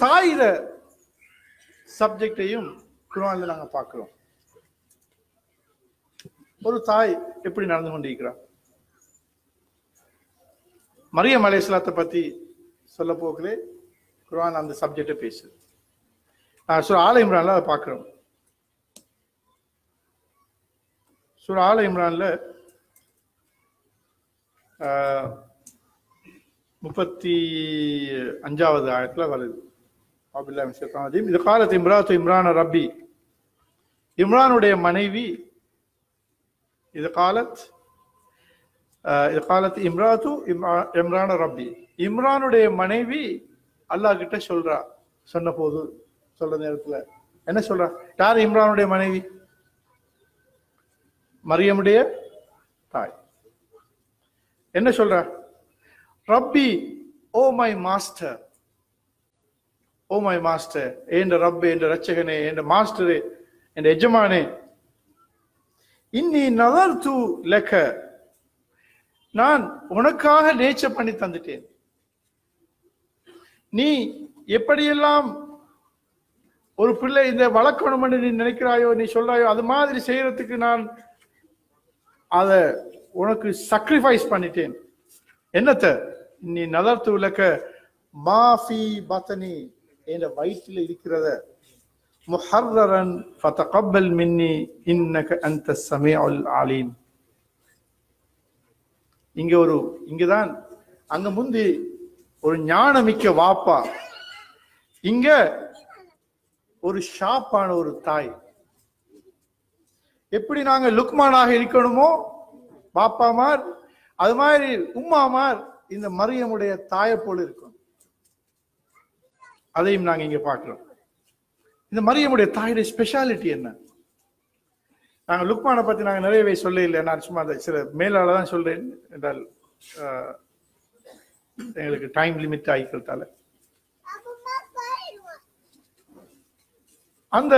தாயிர சப்ஜெக்டையும் குர்ஆன்ல நாங்க பார்க்கிறோம் ஒரு தாய் எப்படி நடந்து கொண்டிருக்கிறார் மரியம் அலைஹிஸ்ஸலாத்தை பத்தி சொல்ல போகலே குர்ஆன் அந்த சப்ஜெக்டை பேசுது சூர ஆல இம்ரான்ல அதை பார்க்கிறோம் சூர ஆல இம்ரான்ல ஆஹ், முப்பத்தி அஞ்சாவது ஆயத்துல வருது அபில்லா மிஷத்தானதீம் இது காலத்து இம்ராத்து இம்ரான ரப்பி இம்ரானுடைய மனைவி இது காலத் ஆஹ், இது காலத்து இம்ராத்து இம்ரா- இம்ரான ரப்பி இம்ரானுடைய மனைவி அல்லாஹ் கிட்ட சொல்றா சொன்ன போது சொல்ற நேரத்துல என்ன சொல்றா யார் இம்ரானுடைய மனைவி மரியமுடைய தாய் என்ன சொல்றா ரப்பி oh my master oh my master என்ற ரப்பு என்ற ரட்சகனே என்ற மாஸ்டரே என்ற எஜமானே இன்னி நதர் து லெக்க நான் உனக்காக நேச்சர் பண்ணி தந்துட்டேன் நீ எப்படியெல்லாம் ஒரு பிள்ளை இந்த வளர்க்கணும்னு நீ நினைக்கிறாயோ நீ சொல்றாயோ அது மாதிரி செய்யறதுக்கு நான் அத உனக்கு sacrifice பண்ணிட்டேன் என்னத்த நீ நதர்த்து விளக்க மாஃபி பத்தனி என்ற வயிற்றில் இருக்கிறத முஹர்ரன் ஃபதகப்பல் மின்னி இன்னக அந்த சமீஉல் அலீம் இங்க ஒரு இங்கதான் அங்க முந்தி ஒரு ஞானமிக்க வாப்பா இங்க ஒரு ஷாப்பான ஒரு தாய் எப்படி நாங்க லுக்மானாக இருக்கணுமோ பாப்பாமார் அது மாதிரி உம்மாமார் இந்த மரியமுடைய தாயை போல இருக்கும் அதையும் நாங்க இங்க பார்க்கிறோம் இந்த மரியமுடைய தாயுடைய ஸ்பெஷாலிட்டி என்ன நாங்க லுக்மானை பத்தி நாங்க நிறையவே சொல்ல இல்லை நான் சும்மா அந்த சில மேலால தான் சொல்றேன் என்றால் ஆஹ், எங்களுக்கு டைம் லிமிட் ஆகிக்கிறதால அந்த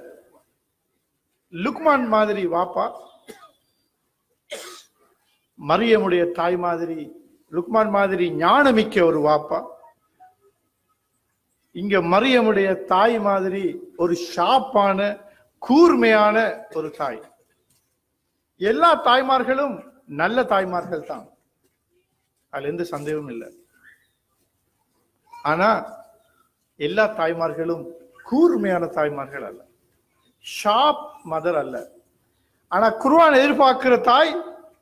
லுக்மான் மாதிரி வாப்பா மரியமுடைய தாய் மாதிரி லுக்மான் மாதிரி ஞானமிக்க ஒரு வாப்பா இங்க மரியமுடைய தாய் மாதிரி ஒரு ஷாப்பான கூர்மையான ஒரு தாய் எல்லா தாய்மார்களும் நல்ல தாய்மார்கள் தான் அதுல எந்த சந்தேகமும் இல்லை ஆனா எல்லா தாய்மார்களும் கூர்மையான தாய்மார்கள் அல்ல ஷாப் மதர் அல்ல ஆனா குர்ஆன் எதிர்பார்க்கிற தாய்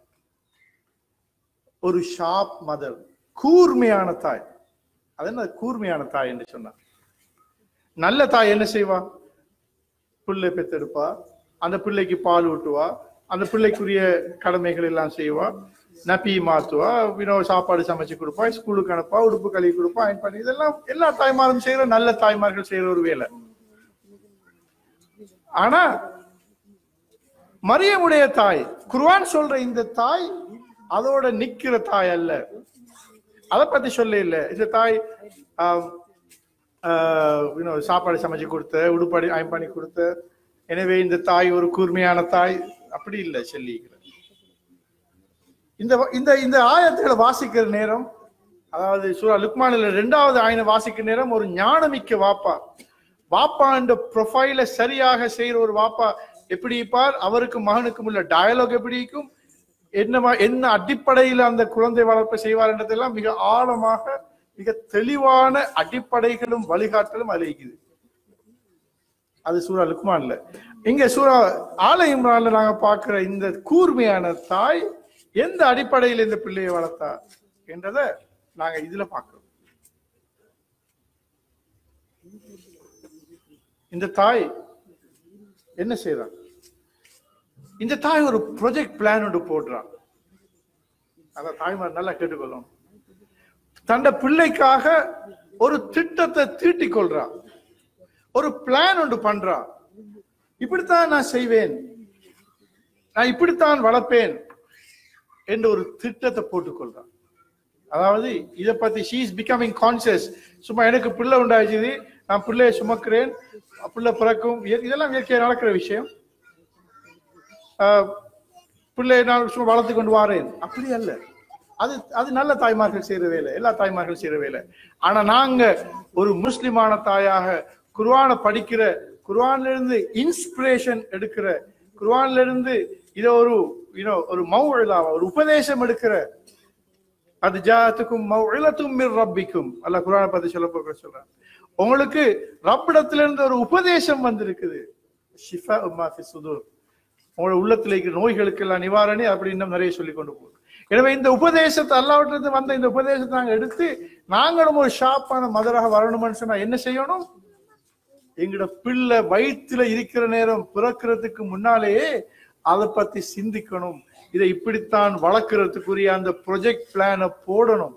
ஒரு ஷாப் மதர் கூர்மையான தாய் அது என்ன கூர்மையான தாய் என்று சொன்னார் நல்ல தாய் என்ன செய்வா பிள்ளை பெத்தெடுப்பா அந்த பிள்ளைக்கு பால் ஊட்டுவா அந்த பிள்ளைக்குரிய கடமைகள் எல்லாம் செய்வா நப்பி மாத்துவா வினோ சாப்பாடு சமைச்சு கொடுப்பா ஸ்கூலுக்கு அனுப்பா உடுப்பு கழுவி கொடுப்பா அயன் பண்ணி இதெல்லாம் எல்லா தாய்மாரும் செய்யற நல்ல தாய்மார்கள் செய்யற ஒரு வேலை ஆனா மரியமுடைய தாய் குர்ஆன் சொல்ற இந்த தாய் அதோட நிக்கிற தாய் அல்ல அத பத்தி சொல்ல இல்ல இந்த தாய் ஆம், ஆஹ், you know, சாப்பாடு சமைச்சு கொடுத்த உடுப்பாடி அயன் பண்ணி கொடுத்த எனவே இந்த தாய் ஒரு கூர்மையான தாய் அப்படி இல்லை சொல்லிக்கிறேன் இந்த இந்த இந்த ஆயத்துகளை வாசிக்கிற நேரம் அதாவது சூரா லுக்மானில் ரெண்டாவது ஆயனை வாசிக்கிற நேரம் ஒரு ஞானமிக்க வாப்பா வாப்பா என்ற ப்ரொஃபைல சரியாக செய்யற ஒரு வாப்பா எப்படி இருப்பார் அவருக்கும் மகனுக்கும் உள்ள டயலாக் எப்படி இருக்கும் என்ன மா- என்ன அடிப்படையில் அந்த குழந்தை வளர்ப்பை செய்வார் என்றதெல்லாம் மிக ஆழமாக மிக தெளிவான அடிப்படைகளும் வழிகாட்டலும் அதுல இருக்குது அது சூரா லுக்மான்ல இங்க சூரா ஆல இம்ரான்ல நாங்க பார்க்கிற இந்த கூர்மையான தாய் எந்த அடிப்படையில் இந்த பிள்ளையை வளர்த்தா என்றத நாங்க இதுல பார்க்கிறோம் இந்த தாய் என்ன செய்றான் இந்த தாய் ஒரு ப்ரொஜெக்ட் பிளான் ஒன்று போடுறான் அத தாய்மார் நல்லா கேட்டுக்கொள்ளும் தண்ட பிள்ளைக்காக ஒரு திட்டத்தை தீட்டிக் கொள்றான் ஒரு பிளான் ஒன்று பண்றான் இப்படித்தான் நான் செய்வேன் நான் இப்படித்தான் வளர்ப்பேன் என்று ஒரு திட்டத்தை போட்டுக்கொள்றான் அதாவது இத பத்தி ஷீ இஸ் பிகமிங் கான்சியஸ் சும்மா எனக்கு பிள்ளை உண்டாச்சு நான் பிள்ளையை சுமக்கிறேன் பிள்ளை பிறக்கும் இய- இதெல்லாம் இயற்கையாக நடக்கிற விஷயம் ஆஹ், பிள்ளையை நான் சும்மா வளர்த்து கொண்டு வாரேன் அப்படி அல்ல அது அது நல்ல தாய்மார்கள் செய்யற வேலை எல்லா தாய்மார்கள் செய்யற வேலை ஆனா நாங்க ஒரு முஸ்லிமான தாயாக குர்ஆனை படிக்கிற குர்ஆன்ல இருந்து இன்ஸ்பிரேஷன் எடுக்கிற குர்ஆன்ல இருந்து இத ஒரு யூனோ ஒரு மௌஇலாவா ஒரு உபதேசம் எடுக்கிற அது ஜாத்துக்கும் மௌஇலத்தும் மிர் ரப்பிக்கும் அல்லாஹ் குர்ஆனை பத்தி சொல்ல போக சொல்றான் உங்களுக்கு ரப்பிடத்துல இருந்து ஒரு உபதேசம் வந்திருக்குது ஷிஃபா உம்மா ஃபி சுதூர் உங்களோட உள்ளத்துல இருக்கிற நோய்களுக்கு எல்லாம் நிவாரணி அப்படி இன்னும் நிறைய சொல்லி கொண்டு போகுது எனவே இந்த உபதேசத்தை அல்லாவிட்டிருந்து வந்த இந்த உபதேசத்தை நாங்க எடுத்து நாங்களும் ஒரு ஷாப்பான மதராக வரணும்னு சொன்னா என்ன செய்யணும் எங்களோட பிள்ளை வயிற்றுல இருக்கிற நேரம் பிறக்கிறதுக்கு முன்னாலேயே அதை பத்தி சிந்திக்கணும் இதை இப்படித்தான் வளர்க்கறதுக்குரிய அந்த ப்ரொஜெக்ட் பிளானை போடணும்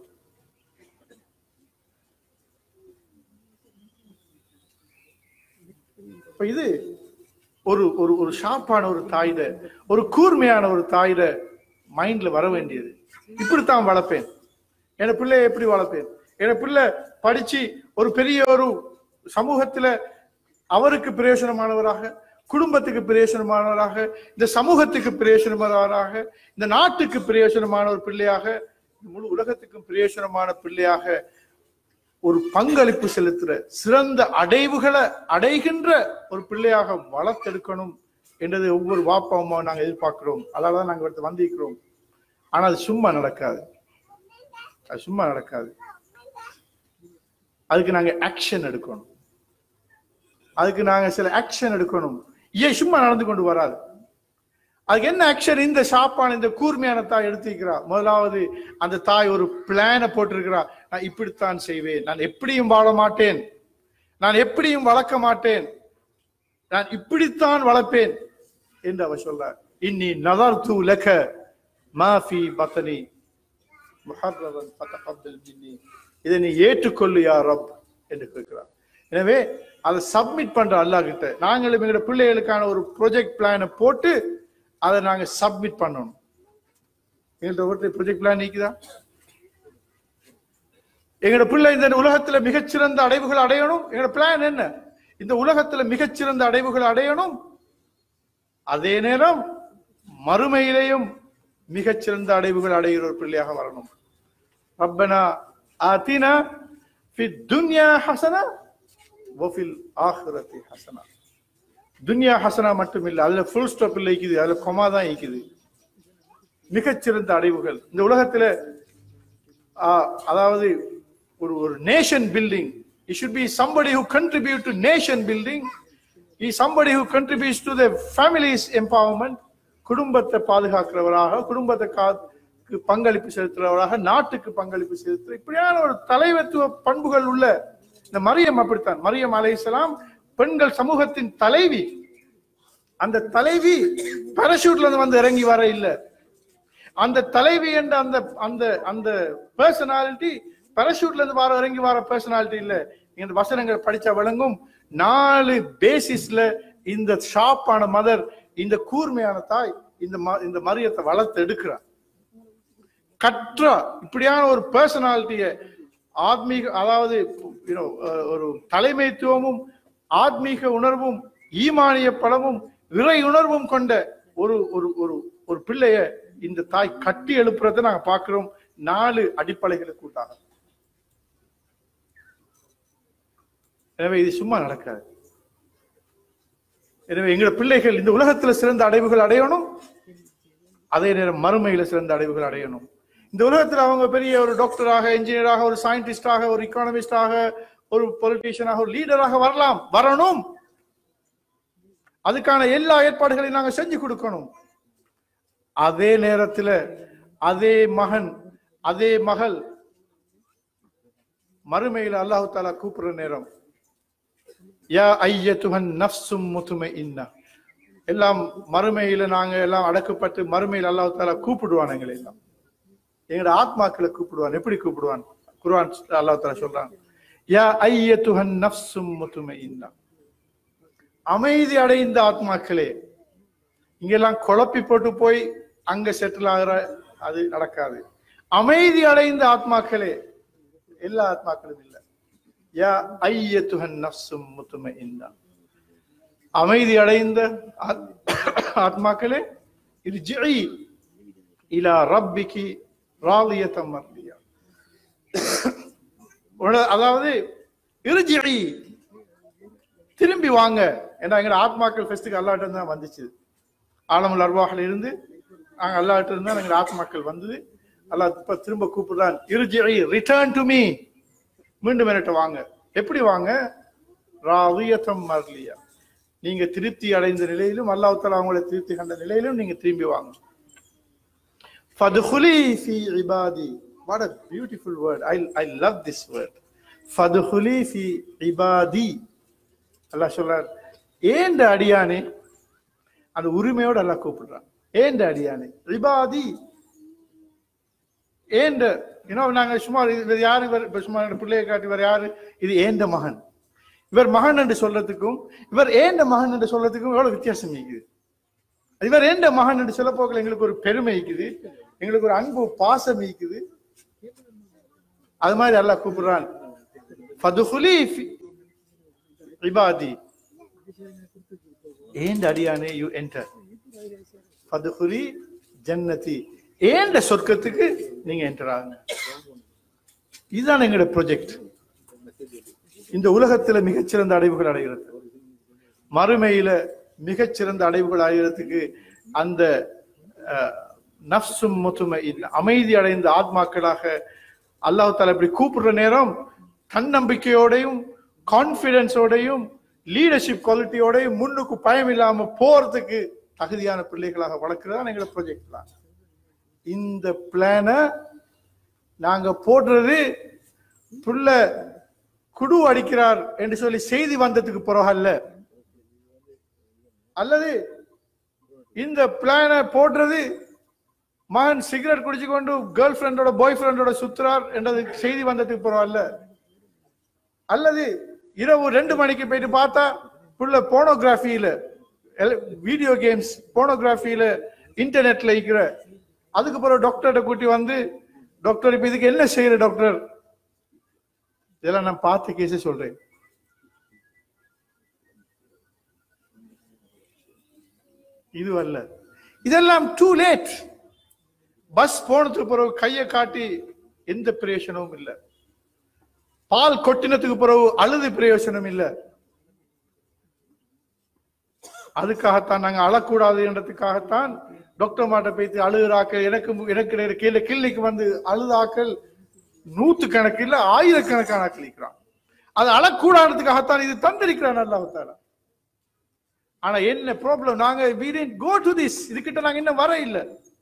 இப்ப இது ஒரு ஒரு ஒரு ஷார்ப்பான ஒரு தாயிட ஒரு கூர்மையான ஒரு தாயிட மைண்ட்ல வர வேண்டியது இப்படித்தான் வளர்ப்பேன் என் பிள்ளைய எப்படி வளர்ப்பேன் என் பிள்ளை படிச்சு ஒரு பெரிய ஒரு சமூகத்துல அவருக்கு பிரயோஜனமானவராக குடும்பத்துக்கு பிரயோஜனமானவராக இந்த சமூகத்துக்கு பிரயோஜனமானவராக இந்த நாட்டுக்கு பிரயோஜனமான ஒரு பிள்ளையாக இந்த முழு உலகத்துக்கும் பிரயோஜனமான பிள்ளையாக ஒரு பங்களிப்பு செலுத்துற சிறந்த அடைவுகளை அடைகின்ற ஒரு பிள்ளையாக வளர்த்தெடுக்கணும் என்றது ஒவ்வொரு வாப்பா அம்மா நாங்க எதிர்பார்க்கிறோம் அதாலதான் நாங்க ஒருத்தர் வந்திருக்கிறோம் ஆனா அது சும்மா நடக்காது அது சும்மா நடக்காது அதுக்கு நாங்க ஆக்ஷன் எடுக்கணும் அதுக்கு நாங்க சில ஆக்ஷன் எடுக்கணும் ஏன் சும்மா நடந்து கொண்டு வராது அதுக்கு என்ன ஆக்ஷன் இந்த ஷாப்பான இந்த கூர்மையான தாய் எடுத்திருக்கிறா முதலாவது அந்த தாய் ஒரு பிளான போட்டிருக்கிறா நான் இப்படித்தான் செய்வேன் நான் எப்படியும் வாழ மாட்டேன் நான் எப்படியும் வளர்க்க மாட்டேன் நான் இப்படித்தான் வளர்ப்பேன் என்று அவர் சொல்றார் இன்னி நதர்து லக மாஃபி பத்தனி முஹர்ரவன் ஃபதகப்பல் மின்னி இதை நீ ஏற்றுக்கொள்ளு யா ரப் என்று கேட்கிறார் எனவே அதை சப்மிட் பண்ற அல்லாஹ் கிட்ட நாங்களும் எங்களோட பிள்ளைகளுக்கான ஒரு ப்ரொஜெக்ட் பிளானை போட்டு அதை நாங்க சப்மிட் பண்ணணும் எங்கள்கிட்ட ஒரு ப்ரொஜெக்ட் பிளான் நீக்குதா எங்களோட பிள்ளை இந்த உலகத்துல மிகச்சிறந்த அடைவுகள் அடையணும் எங்களோட பிளான் என்ன இந்த உலகத்துல மிகச்சிறந்த அடைவுகள் அடையணும் அதே நேரம் மறுமையிலேயும் மிகச்சிறந்த அடைவுகள் அடைகிற ஒரு பிள்ளையாக வரணும் ரப்பனா ஆத்தினா ஃபி துன்யா ஹசனா வஃபில் ஆஹிரத்தி ஹசனா துன்யா ஹசனா மட்டும் இல்ல அதுல ஃபுல் ஸ்டாப் இல்ல இருக்குது அதுல கொமா தான் இருக்குது மிகச்சிறந்த அடைவுகள் இந்த உலகத்துல ஆ, அதாவது ஒரு ஒரு nation building it should be somebody who contribute to nation building is somebody who contributes to the family's empowerment குடும்பத்தை பாதுகாக்கிறவராக குடும்பத்தை காக்கு பங்களிப்பு செலுத்துறவராக நாட்டுக்கு பங்களிப்பு செலுத்துற இப்படியான ஒரு தலைவத்துவ பண்புகள் உள்ள இந்த மரியம் அப்படித்தான் மரியம் அலைஹிஸ்ஸலாம் பெண்கள் சமூகத்தின் தலைவி அந்த தலைவி பாராசூட்ல இருந்து வந்து இறங்கி வர இல்ல அந்த தலைவி என்ற அந்த அந்த அந்த பர்சனாலிட்டி பாராசூட்ல இருந்து வர இறங்கி வர பர்சனாலிட்டி இல்ல இந்த வசனங்கள் படிச்சா விளங்கும் நாலு பேசிஸ்ல இந்த ஷாப்பான மதர் இந்த கூர்மையான தாய் இந்த ம- இந்த மரியத்தை வளர்த்து எடுக்கிறார் கற்றா இப்படியான ஒரு பர்சனாலிட்டிய ஆத்மீக அதாவது you know, அஹ், ஒரு தலைமைத்துவமும் ஆத்மீக உணர்வும் ஈமானிய பலமும் இறை உணர்வும் கொண்ட ஒரு ஒரு ஒரு ஒரு பிள்ளைய இந்த தாய் கட்டி எழுப்புறதை நாங்க பார்க்கிறோம் நாலு அடிப்படைகளுக்கு உண்டாக எனவே இது சும்மா நடக்காது எனவே எங்களோட பிள்ளைகள் இந்த உலகத்துல சிறந்த அடைவுகள் அடையணும் அதே நேரம் மறுமையில சிறந்த அடைவுகள் அடையணும் இந்த உலகத்துல அவங்க பெரிய ஒரு டாக்டராக இன்ஜினியராக ஒரு சயின்டிஸ்டாக ஒரு இக்கானமிஸ்டாக ஒரு பொலிட்டீஷியனாக ஒரு லீடராக வரலாம் வரணும் அதுக்கான எல்லா ஏற்பாடுகளையும் நாங்க செஞ்சு கொடுக்கணும் அதே நேரத்துல அதே மகன் அதே மகள் மறுமையில அல்லாஹு தாலா கூப்பிடுற நேரம் யா ஐயத்துஹன் நஃப்சும் முத்துமைஇன்னா எல்லாம் மறுமையில நாங்க எல்லாம் அடக்கப்பட்டு மறுமையில் அல்லாஹ் தாலா கூப்பிடுவான் எங்களை எல்லாம் எங்களோட ஆத்மாக்களை கூப்பிடுவான் எப்படி கூப்பிடுவான் குர்ஆன் அல்லாஹ் தாலா சொல்றான் யா ஐயத்துஹன் நஃப்சும் முத்துமைஇன்னா அமைதி அடைந்த ஆத்மாக்களே இங்கெல்லாம் குழப்பி போட்டு போய் அங்க செட்டில் ஆகிற அது நடக்காது அமைதி அடைந்த ஆத்மாக்களே எல்லா ஆத்மாக்களும் இல்ல யா ஐயத்துஹன் நஃப்சும் முத்துமைஇன்னா அமைதி அடைந்த ஆத்- ஆத்மாக்களே இர்ஜிஇ இலா ரப்பிகி ராலியத்தம் மர்லியா உன- அதாவது இருஜி திரும்பி வாங்க ஏன்னா எங்க ஆத்மாக்கள் ஃபெஸ்ட்டுக்கு அல்லாட்ட தான் வந்துச்சு ஆலமுல் அர்வாஹில் இருந்து நாங்க அல்லாட்ட இருந்தா எங்க ஆத்மாக்கள் வந்தது அல்லாஹ் இப்ப திரும்ப கூப்பிடுறான் இருஜி ரிட்டர்ன் டு மீ மீண்டும் என்கிட்ட வாங்க எப்படி வாங்க ராவியத்தம் மர்லியா நீங்க திருப்தி அடைந்த நிலையிலும் அல்லாஹ் தஆலா அவங்களை திருப்தி கண்ட நிலையிலும் நீங்க திரும்பி வாங்க ஃபதுகுலி ஃபி இபாதி what a beautiful word i i love this word ஃபதுகுலி ஃபி இபாதி அல்லாஹ் சொல்றார் ஏண்ட அடியானே அந்த உரிமையோட அல்லாஹ் கூப்பிடுறான் ஏண்ட அடியானே இபாதி ஏண்ட ஏன்னா நாங்க சும்மா இவர் யாரு இவர் இப்ப சும்மா எங்க பிள்ளையை காட்டி இவர் யாரு இது ஏண்ட மகன் இவர் மகன் என்று சொல்றதுக்கும் இவர் ஏண்ட மகன் என்று சொல்றதுக்கும் எவ்வளவு வித்தியாசம் இருக்குது இவர் ஏண்ட மகன் என்று சொல்ல போகல எங்களுக்கு ஒரு பெருமை இருக்குது எங்களுக்கு ஒரு அன்பு பாசம் இருக்குது அது மாதிரி அல்லாஹ் கூப்பிடுறான் ஃபதுகுலி ஃபி இபாதி ஏண்ட அடியானே யூ என்டர் ஃபதுகுலி ஜன்னதி ஏண்ட சொர்க்கத்துக்கு நீங்க என்டர் ஆகுங்க இதுதான் எங்களோட ப்ரொஜெக்ட் இந்த உலகத்துல மிகச்சிறந்த அடைவுகள் அடைகிறது மறுமையில மிகச்சிறந்த அடைவுகள் அடைகிறதுக்கு அந்த அஹ், நஃப்சும் முத்துமை அமைதி அடைந்த ஆத்மாக்களாக அல்லாஹ் தாலா இப்படி கூப்பிடுற நேரம் தன்னம்பிக்கையோடையும் கான்பிடன்ஸோடையும் லீடர்ஷிப் குவாலிட்டியோடையும் முன்னுக்கு பயம் இல்லாம போறதுக்கு தகுதியான பிள்ளைகளாக வளர்க்கிறதா எங்களோட ப்ரொஜெக்ட் பிளான் இந்த பிளானை நாங்க போடுறது புள்ள குடு அடிக்கிறார் என்று சொல்லி செய்தி வந்ததுக்கு பிறகு அல்ல அல்லது இந்த பிளானை போடுறது மகன் சிகரெட் குடிச்சு கொண்டு கேர்ள் ஃப்ரெண்டோட பாய் ஃப்ரெண்டோட சுத்துறார் என்றது செய்தி வந்ததுக்கு பிறகு அல்ல அல்லது இரவு ரெண்டு மணிக்கு போயிட்டு பார்த்தா புள்ள போனோகிராஃபியில வீடியோ கேம்ஸ் போனோகிராஃபியில இன்டர்நெட்ல இருக்கிற அதுக்கு பிறகு டாக்டர்கிட்ட கூட்டி வந்து டாக்டர் இப்ப இதுக்கு என்ன செய்யற டாக்டர் இதெல்லாம் நான் பார்த்த கேஸே சொல்றேன் இது அல்ல இதெல்லாம் டூ லேட் பஸ் போனதுக்கு பிறகு கையை காட்டி எந்த பிரயோஜனமும் இல்லை பால் கொட்டினதுக்கு பிறகு அழுது பிரயோஜனம் இல்லை அதுக்காகத்தான் நாங்க அழக்கூடாது என்றதுக்காகத்தான் டாக்டர் மாட்ட பேசி அழுகிறாக்கள் எனக்கு மு- எனக்கு கீழே கிள்ளிக்கு வந்து அழுதாக்கள் நூத்து கணக்கு இல்ல ஆயிரக்கணக்கான ஆக்கள் இருக்கிறான் அது அழக்கூடாதுக்காகத்தான் இது தந்திருக்கிறான் அல்லாஹால ஆனா என்ன ப்ராப்ளம் நாங்க we didn't go to this இதுகிட்ட நாங்க இன்னும் வர இல்ல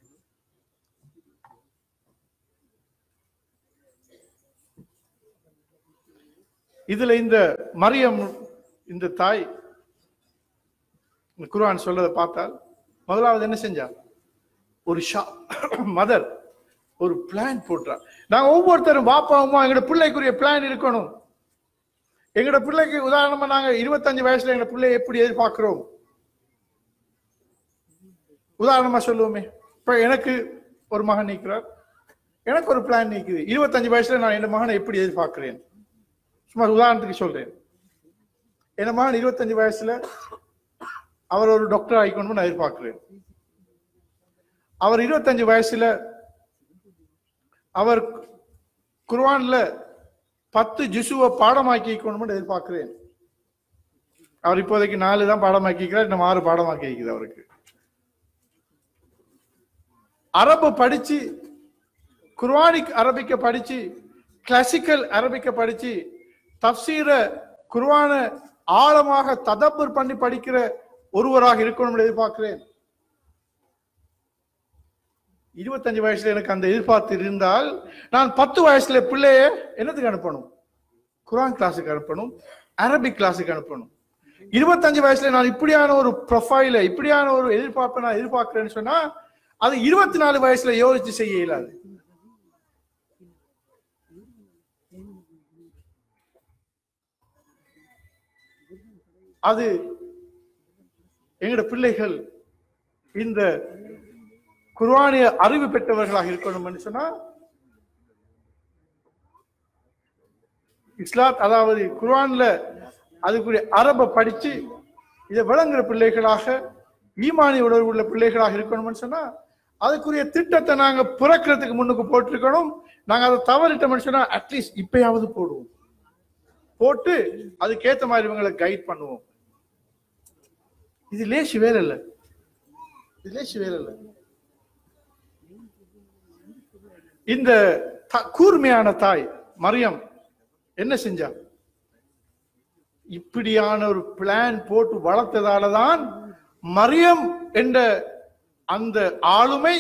இதுல இந்த மரியம் இந்த தாய் இந்த குர்ஆன் சொல்றதை பார்த்தால் முதலாவது என்ன செஞ்சா ஒரு ஷா மதர் ஒரு பிளான் போட்டா நாங்க ஒவ்வொருத்தரும் பாப்பா அம்மா எங்களோட பிள்ளைக்குரிய பிளான் இருக்கணும் எங்களோட பிள்ளைக்கு உதாரணமா நாங்க இருபத்தஞ்சு வயசுல எங்களோட பிள்ளையை எப்படி எதிர்பார்க்கிறோம் உதாரணமா சொல்லுவோமே இப்ப எனக்கு ஒரு மகன் நிற்கிறார் எனக்கு ஒரு பிளான் நிற்குது இருபத்தஞ்சு வயசுல நான் என் மகனை எப்படி எதிர்பார்க்கிறேன் சும்மா உதாரணத்துக்கு சொல்றேன் என் மகன் இருபத்தஞ்சு வயசுல அவர் ஒரு டாக்டர் ஆகிக்கணும்னு நான் எதிர்பார்க்கிறேன் அவர் இருபத்தஞ்சு வயசுல அவர் குர்ஆன்ல பத்து ஜிசுவை பாடமாக்கிக்கணும்னு எதிர்பார்க்கிறேன் அவர் இப்போதைக்கு நாலு தான் பாடமாக்கிக்கிறார் இன்னும் ஆறு பாடமாக்கி இருக்குது அவருக்கு அரபு படிச்சு குர்ஆனிக் அரபிக்க படிச்சு கிளாசிக்கல் அரபிக்க படிச்சு தப்சீர குர்ஆன ஆழமாக ததப்பர் பண்ணி படிக்கிற ஒருவராக இருக்கணும்னு எதிர்பார்க்கிறேன் இருபத்தஞ்சு வயசுல எனக்கு அந்த எதிர்பார்த்து இருந்தால் நான் பத்து வயசுல பிள்ளைய என்னத்துக்கு அனுப்பணும் குரான் கிளாஸுக்கு அனுப்பணும் அரபிக் கிளாஸுக்கு அனுப்பணும் இருபத்தஞ்சு வயசுல நான் இப்படியான ஒரு ப்ரொஃபைல இப்படியான ஒரு எதிர்பார்ப்பை நான் எதிர்பார்க்கிறேன்னு சொன்னா அது இருபத்தி நாலு வயசுல யோசிச்சு செய்ய இயலாது அது எங்கட பிள்ளைகள் இந்த குர்ஆனிய அறிவு பெற்றவர்களாக இருக்கணும்னு சொன்னா இஸ்லாத் அதாவது குர்ஆன்ல அதுக்குரிய அரபை படிச்சு இதை விளங்குற பிள்ளைகளாக ஈமானி உணர்வு உள்ள பிள்ளைகளாக இருக்கணும்னு சொன்னா அதுக்குரிய திட்டத்தை நாங்க பிறக்கிறதுக்கு முன்னுக்கு போட்டிருக்கணும் நாங்க அதை தவறிட்டோம்னு சொன்னா அட்லீஸ்ட் இப்பயாவது போடுவோம் போட்டு அதுக்கேத்த மாதிரி இவங்களை கைட் பண்ணுவோம் இது லேசு வேலை இல்ல இது லேசு வேலை இல்ல இந்த த- கூர்மையான தாய் மரியம் என்ன செஞ்சா இப்படியான ஒரு பிளான் போட்டு வளர்த்ததால தான் மரியம் என்ற அந்த ஆளுமை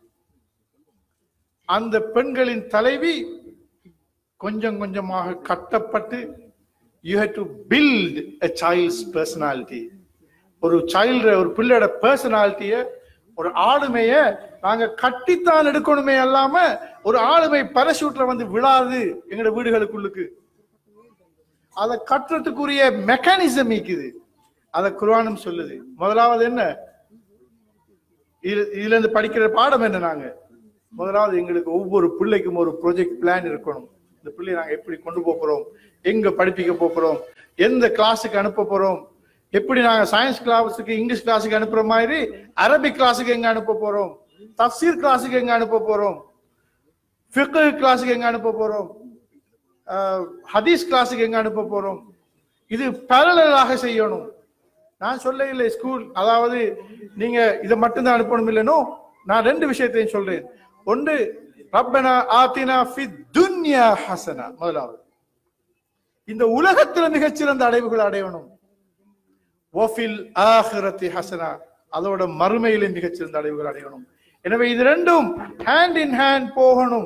அந்த பெண்களின் தலைவி கொஞ்சம் கொஞ்சமாக கட்டப்பட்டு you have to build a child's personality ஒரு சைல்டு ஒரு பிள்ளையோட பர்சனாலிட்டிய ஒரு ஆளுமைய நாங்க கட்டித்தான் எடுக்கணுமே அல்லாம ஒரு ஆளுமை பரஷூட்ல வந்து விழாது எங்களோட வீடுகளுக்குள்ளுக்கு அதை கட்டுறதுக்குரிய மெக்கானிசம் இருக்குது அதை குர்ஆனும் சொல்லுது முதலாவது என்ன இது- இதுல இருந்து படிக்கிற பாடம் என்ன நாங்க முதலாவது எங்களுக்கு ஒவ்வொரு பிள்ளைக்கும் ஒரு ப்ரொஜெக்ட் பிளான் இருக்கணும் இந்த பிள்ளையை நாங்க எப்படி கொண்டு போக போறோம் எங்க படிப்பிக்க போப் போறோம் எந்த கிளாஸுக்கு அனுப்ப போறோம் எப்படி நாங்க சயின்ஸ் கிளாஸுக்கு இங்கிலீஷ் கிளாஸுக்கு அனுப்புற மாதிரி அரபிக் கிளாஸுக்கு எங்க அனுப்ப போறோம் தப்சீர் கிளாஸுக்கு எங்க அனுப்ப போறோம் ஃபிக்கு கிளாஸுக்கு எங்க அனுப்ப போறோம் அஹ், ஹதீஸ் கிளாஸுக்கு எங்க அனுப்ப போறோம் இது பரலாக செய்யணும் நான் சொல்ல இல்லை ஸ்கூல் அதாவது நீங்க இதை மட்டும்தான் அனுப்பணும் இல்லைனோ நான் ரெண்டு விஷயத்தையும் சொல்றேன் ஒன்று ரப்பனா ஆத்தினா ஃபி துன்யா ஹசனா முதலாவது இந்த உலகத்துல மிகச்சிறந்த அடைவுகள் அடையணும் ஓஃபில் ஆஹிரத்தி ஹசனா அதோட மறுமையிலே மிகச்சிறந்த அடைவுகள் அடையணும் எனவே இது ரெண்டும் ஹேண்ட் இன் ஹேண்ட் போகணும்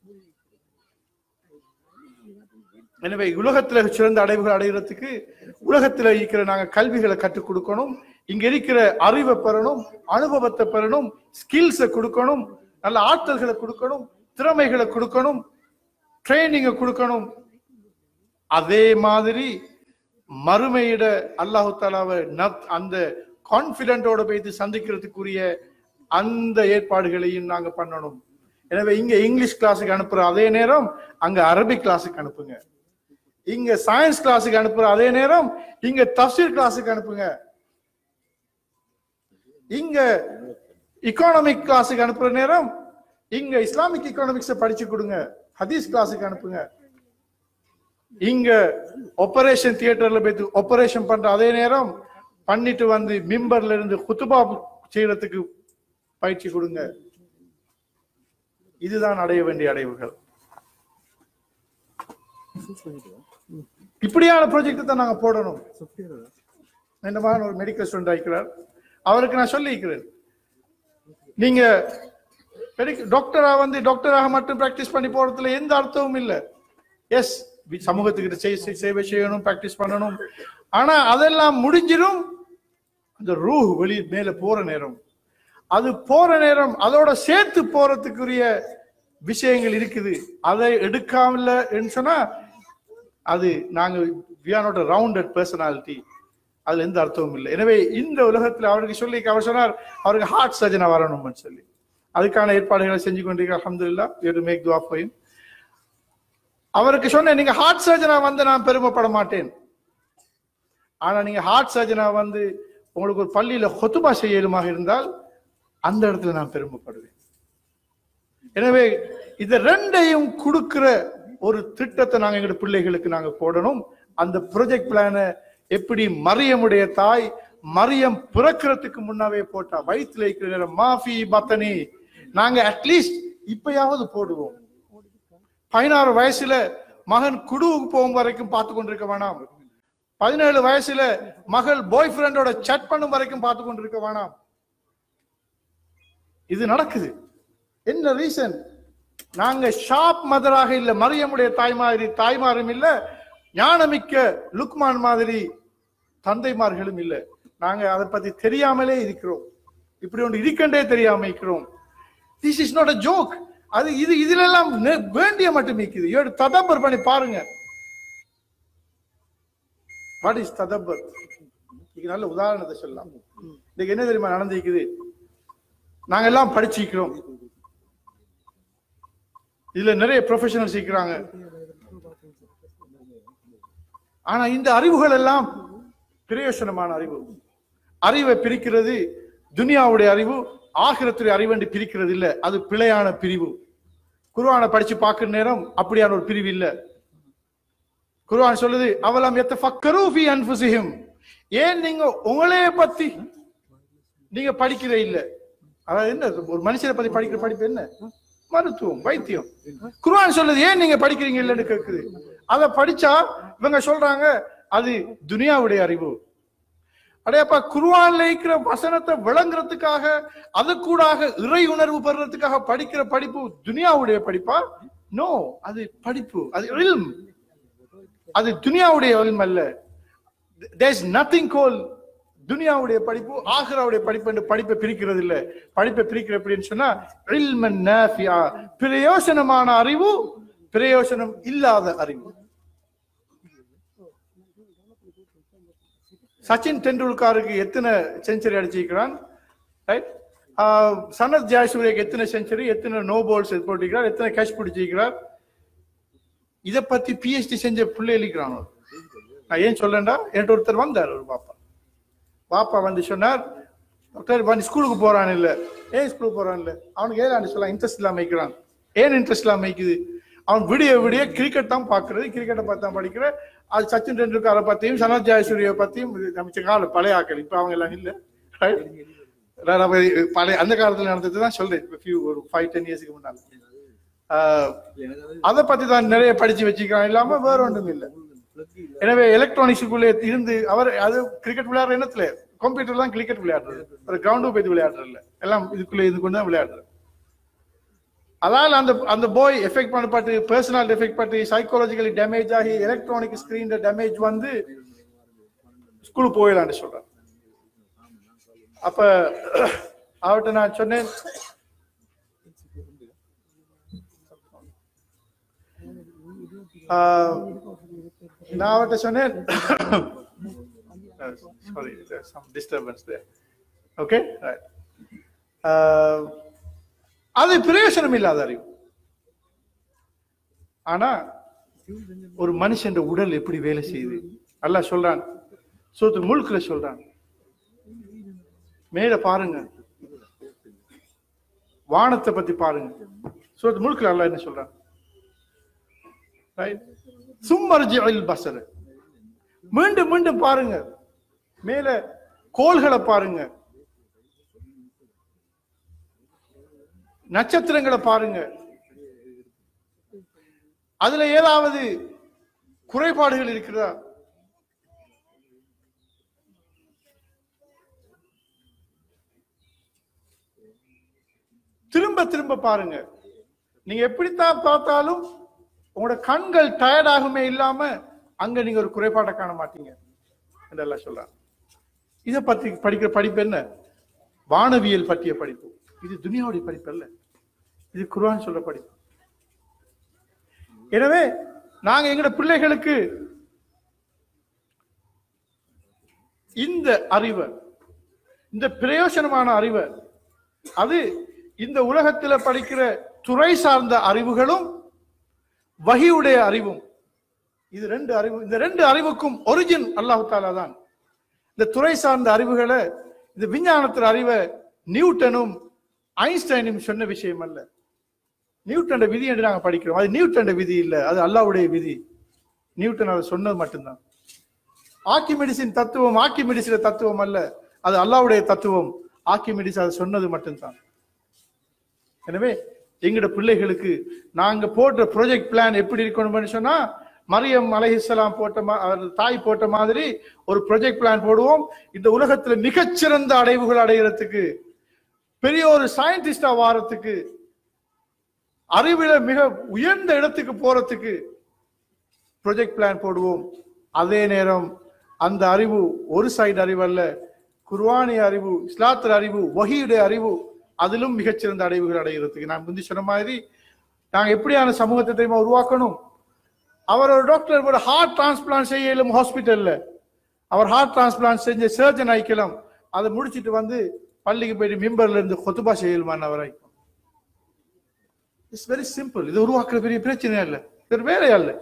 எனவே உலகத்துல சிறந்த அடைவுகள் அடைகிறதுக்கு உலகத்துல இருக்கிற நாங்க கல்விகளை கற்றுக் கொடுக்கணும் இங்க இருக்கிற அறிவை பெறணும் அனுபவத்தை பெறணும் ஸ்கில்ஸை கொடுக்கணும் நல்ல ஆற்றல்களை கொடுக்கணும் திறமைகளை கொடுக்கணும் ட்ரைனிங்கை கொடுக்கணும் அதே மாதிரி மறுமையிட அல்லாஹு தாலாவை நப்- அந்த கான்பிடண்டோட போயிட்டு சந்திக்கிறதுக்குரிய அந்த ஏற்பாடுகளையும் நாங்க பண்ணணும் எனவே இங்க இங்கிலீஷ் கிளாஸுக்கு அனுப்புற அதே நேரம் அங்க அரபிக் கிளாஸுக்கு அனுப்புங்க இங்க சயின்ஸ் கிளாஸுக்கு அனுப்புற அதே நேரம் இங்க தப்சீர் கிளாஸுக்கு அனுப்புங்க இங்க இக்கானமிக் கிளாஸுக்கு அனுப்புற நேரம் இங்க இஸ்லாமிக் எக்கானமிக்ஸ் படிச்சு கொடுங்க ஹதீஸ் கிளாஸுக்கு அனுப்புங்க இங்க ஆபரேஷன் தியேட்டர்ல போய் ஆபரேஷன் பண்ற அதே நேரம் பண்ணிட்டு வந்து மிம்பர்ல இருந்து குத்துபா செய்யறதுக்கு பயிற்சி கொடுங்க இதுதான் அடைய வேண்டிய அடைவுகள் இப்படியான ப்ராஜெக்ட் தான் நாங்க போடணும் இந்த மாதிரி ஒரு மெடிக்கல் ஸ்டூடெண்ட் ஆகிக்கிறார் அவருக்கு நான் சொல்லி இருக்கிறேன் நீங்க டாக்டரா வந்து டாக்டராக மட்டும் பிராக்டிஸ் பண்ணி போறதுல எந்த அர்த்தமும் இல்ல எஸ் சமூகத்துக்கு செய்- செய்- சேவை செய்யணும் பிராக்டிஸ் பண்ணணும் ஆனா அதெல்லாம் முடிஞ்சிடும் அந்த ரூ வெளி மேல போற நேரம் அது போற நேரம் அதோட சேர்த்து போறதுக்குரிய விஷயங்கள் இருக்குது அதை எடுக்காமல சொன்னா அது நாங்க we are not a rounded personality அதுல எந்த அர்த்தமும் இல்லை எனவே இந்த உலகத்துல அவருக்கு சொல்லி அவர் சொன்னார் அவருக்கு ஹார்ட் சர்ஜனா வரணும்னு சொல்லி அதுக்கான ஏற்பாடுகளை செஞ்சு கொண்டிருக்க அலமதுல்லா டு மேக் துவா for him. அவருக்கு சொன்னேன் நீங்க ஹார்ட் சர்ஜனா வந்து நான் பெருமைப்பட மாட்டேன் ஆனா நீங்க ஹார்ட் சர்ஜனா வந்து உங்களுக்கு ஒரு பள்ளியில ஹொத்துபா செய்யலுமாக இருந்தால் அந்த இடத்துல நான் பெருமைப்படுவேன் எனவே இது ரெண்டையும் கொடுக்கிற ஒரு திட்டத்தை நாங்க எங்க பிள்ளைகளுக்கு நாங்க போடணும் அந்த ப்ரொஜெக்ட் பிளான எப்படி மரியமுடைய தாய் மரியம் பிறக்கிறதுக்கு முன்னாவே போட்டா வயிற்றுல இருக்கிற நேரம் மாஃபி பத்தனி நாங்க அட்லீஸ்ட் இப்பயாவது போடுவோம் பதினாறு வயசுல மகன் குடுவுக்கு போகும் வரைக்கும் பார்த்து கொண்டிருக்க வேணாம் பதினேழு வயசுல மகள் பாய் ஃப்ரெண்டோட chat பண்ணும் வரைக்கும் பார்த்து கொண்டிருக்க வேணாம் இது நடக்குது என்ன ரீசன் நாங்க ஷாப் மதராக இல்ல மரியமுடைய தாய் மாதிரி தாய்மாரும் இல்ல ஞானமிக்க லுக்மான் மாதிரி தந்தைமார்களும் இல்ல நாங்க அதை பத்தி தெரியாமலே இருக்கிறோம் இப்படி ஒன்று இருக்கண்டே தெரியாம இருக்கிறோம் this is not a joke அது இது இதுல எல்லாம் நெ- வேண்டிய மட்டும் இருக்குது ஏடு ததம்பர் பண்ணி பாருங்க வாட் இஸ் ததம்பர் இதுக்கு நல்ல உதாரணத்தை சொல்லலாம் இன்னைக்கு என்ன தெரியுமா நடந்திருக்குது நாங்க எல்லாம் படிச்சிருக்கிறோம் இதுல நிறைய ப்ரொஃபஷனல்ஸ் இருக்கிறாங்க ஆனா இந்த அறிவுகள் எல்லாம் பிரயோசனமான அறிவு அறிவை பிரிக்கிறது துனியாவுடைய அறிவு ஆகிரத்துடைய அறிவண்டு பிரிக்கிறது இல்ல அது பிழையான பிரிவு குர்ஆனை படிச்சு பார்க்கிற நேரம் அப்படியான ஒரு பிரிவு இல்ல குர்ஆன் சொல்லுது அவலம் எத்தஃபக்கரு ஃபீ அன்ஃபுஸிஹிம் ஏன் நீங்க உங்களைய பத்தி நீங்க படிக்கிற இல்ல அதாவது என்ன ஒரு மனுஷனை பத்தி படிக்கிற படிப்பு என்ன மருத்துவம் வைத்தியம் குர்ஆன் சொல்லுது ஏன் நீங்க படிக்கிறீங்க இல்லன்னு கேக்குது அத படிச்சா இவங்க சொல்றாங்க அது துனியாவுடைய அறிவு அடையப்பா குர்ஆன்ல இருக்கிற வசனத்தை விளங்குறதுக்காக அது கூடாக இறை உணர்வு பெறுறதுக்காக படிக்கிற படிப்பு துனியாவுடைய படிப்பா நோ அது படிப்பு அது இல்ம் அது துனியாவுடைய இல்ம் அல்ல தேர் இஸ் நத்திங் கோல் துனியாவுடைய படிப்பு ஆஹ்ராவுடைய படிப்பு என்று படிப்பை பிரிக்கிறது இல்ல படிப்பை பிரிக்கிற எப்படின்னு சொன்னா இல்மன் நாஃபியா பிரயோசனமான அறிவு பிரயோசனம் இல்லாத அறிவு சச்சின் டெண்டுல்கருக்கு எத்தனை செஞ்சுரி அடிச்சிருக்கிறான் ரைட் சனத் ஜாய்சூரியக்கு எத்தனை செஞ்சுரி எத்தனை நோ பால்ஸ் போட்டிருக்கிறார் எத்தனை கேட்ச் பிடிச்சிருக்கிறார் இத பத்தி பிஹெச்டி செஞ்ச பிள்ளை எழுக்கிறான் நான் ஏன் சொல்லண்டா என்கிட்ட ஒருத்தர் வந்தார் ஒரு பாப்பா பாப்பா வந்து சொன்னார் டாக்டர் வந்து ஸ்கூலுக்கு போறான் இல்ல ஏன் ஸ்கூலுக்கு போறான் இல்ல அவனுக்கு ஏன் சொல்லலாம் இன்ட்ரெஸ்ட் இல்லாம வைக்கிறான் ஏன் இன்ட்ரெஸ்ட் இல்லாம வைக்குது அவன் விடிய விடிய கிரிக்கெட் தான் பாக்குறது கிரிக்கெட்டை பார்த்து தான் படிக்கிற அது சச்சின் டெண்டுல்கரை பத்தியும் சனத் ஜெயசூரிய பத்தியும் அமைச்ச கால பழைய ஆக்கள் இப்ப அவங்க எல்லாம் இல்ல Right? நான் அப்ப பழைய அந்த காலத்துல நடந்தது தான் சொல்றேன் இப்ப few ஒரு ஃபைவ் டென் இயர்ஸ்க்கு முன்னால ஆஹ், அதை பத்தி தான் நிறைய படிச்சு வச்சுக்கிறான் இல்லாம வேற ஒன்றும் இல்லை எனவே எலக்ட்ரானிக்ஸுக்குள்ளே இருந்து அவர் அது கிரிக்கெட் விளையாடுற எண்ணத்துல கம்ப்யூட்டர் தான் கிரிக்கெட் விளையாடுறது ஒரு கிரவுண்டு போய் விளையாடுறது இல்ல எல்லாம் இதுக்குள்ள இது கொண்டு தான் விளையாடுறது அதால அந்த அந்த போய் எஃபெக்ட் பண்ணப்பட்டு பர்சனல் எஃபெக்ட் பட்டு சைக்காலஜிக்கலி டேமேஜ் ஆகி எலக்ட்ரானிக் ஸ்கிரீன் டேமேஜ் வந்து ஸ்கூலுக்கு போயிடலான்னு சொல்றேன் அப்ப அவர்கிட்ட நான் சொன்னேன் ஆஹ், நான் அவர்கிட்ட சொன்னேன் sorry some disturbance there okay அது பிரயோசனம் இல்லாத அறிவு ஆனா ஒரு மனுஷன் உடல் எப்படி வேலை செய்யுது அல்லாஹ் சொல்றான் சூத்து முழுக்குல சொல்றான் மேல பாருங்க வானத்தை பத்தி பாருங்க சூத்து முழுக்குல அல்லாஹ் என்ன சொல்றான் ரைட் சும்மர்ஜி பசர் மீண்டும் மீண்டும் பாருங்க மேல கோள்களை பாருங்க நட்சத்திரங்களை பாருங்க அதுல ஏதாவது குறைபாடுகள் இருக்கிறதா திரும்ப திரும்ப பாருங்க நீங்க எப்படித்தான் பார்த்தாலும் உங்களோட கண்கள் டயர்ட் ஆகுமே இல்லாம அங்க நீங்க ஒரு குறைபாட்டை காண மாட்டீங்க என்றெல்லாம் சொல்றாங்க இதை பத்தி படிக்கிற படிப்பு என்ன வானவியல் பற்றிய படிப்பு இது துனியாவுடைய படிப்பு அல்ல இது குர்ஆன் சொல்ற படிப்பு எனவே நாங்க எங்களோட பிள்ளைகளுக்கு இந்த அறிவை இந்த பிரயோசனமான அறிவை அது இந்த உலகத்துல படிக்கிற துறை சார்ந்த அறிவுகளும் வகியுடைய அறிவும் இது ரெண்டு அறிவு இந்த ரெண்டு அறிவுக்கும் ஒரிஜின் அல்லாஹு தாலா தான் இந்த துறை சார்ந்த அறிவுகளை இந்த விஞ்ஞானத்தின் அறிவை நியூட்டனும் ஐன்ஸ்டைனும் சொன்ன விஷயம் அல்ல நியூட்டனோட விதி என்று நாங்க படிக்கிறோம் அது நியூட்டனோட விதி இல்ல அது அல்லாஹ்வுடைய விதி நியூட்டன் அதை சொன்னது மட்டும்தான் ஆக்கிமெடிசின் தத்துவம் ஆக்கிமெடிசின் தத்துவம் அல்ல அது அல்லாஹ்வுடைய தத்துவம் ஆக்கிமெடிஸ் அதை சொன்னது மட்டும்தான் எனவே எங்கட பிள்ளைகளுக்கு நாங்க போட்ட ப்ராஜெக்ட் பிளான் எப்படி இருக்கணும்னு சொன்னா மரியம் அலைஹிஸ்ஸலாம் போட்ட மா- அவர் தாய் போட்ட மாதிரி ஒரு ப்ராஜெக்ட் பிளான் போடுவோம் இந்த உலகத்துல மிகச்சிறந்த அடைவுகள் அடைகிறதுக்கு பெரிய ஒரு சயின்டிஸ்டா வாரத்துக்கு அறிவில மிக உயர்ந்த இடத்துக்கு போறதுக்கு ப்ராஜெக்ட் பிளான் போடுவோம் அதே நேரம் அந்த அறிவு ஒரு சைடு அறிவு அல்ல குர்வானிய அறிவு இஸ்லாத்திர அறிவு வஹீயுடைய அறிவு அதிலும் மிகச்சிறந்த அடைவுகள் அடைகிறதுக்கு நான் முந்தி சொன்ன மாதிரி நாங்க எப்படியான சமூகத்தை தெரியுமா உருவாக்கணும் அவர் ஒரு டாக்டர் ஒரு ஹார்ட் டிரான்ஸ்பிளான்ட் செய்ய இயலும் ஹாஸ்பிட்டல்ல அவர் ஹார்ட் டிரான்ஸ்பிளான்ட் செஞ்ச சர்ஜன் ஆயிக்கலாம் அதை முடிச்சிட்டு வந்து பள்ளிக்கு போயிட்டு மிம்பர்ல இருந்து கொத்துபா செய்யலுமான்னு அவரை இட்ஸ் வெரி சிம்பிள் இது உருவாக்குற பெரிய பிரச்சனை இல்ல இது ஒரு வேலையா இல்ல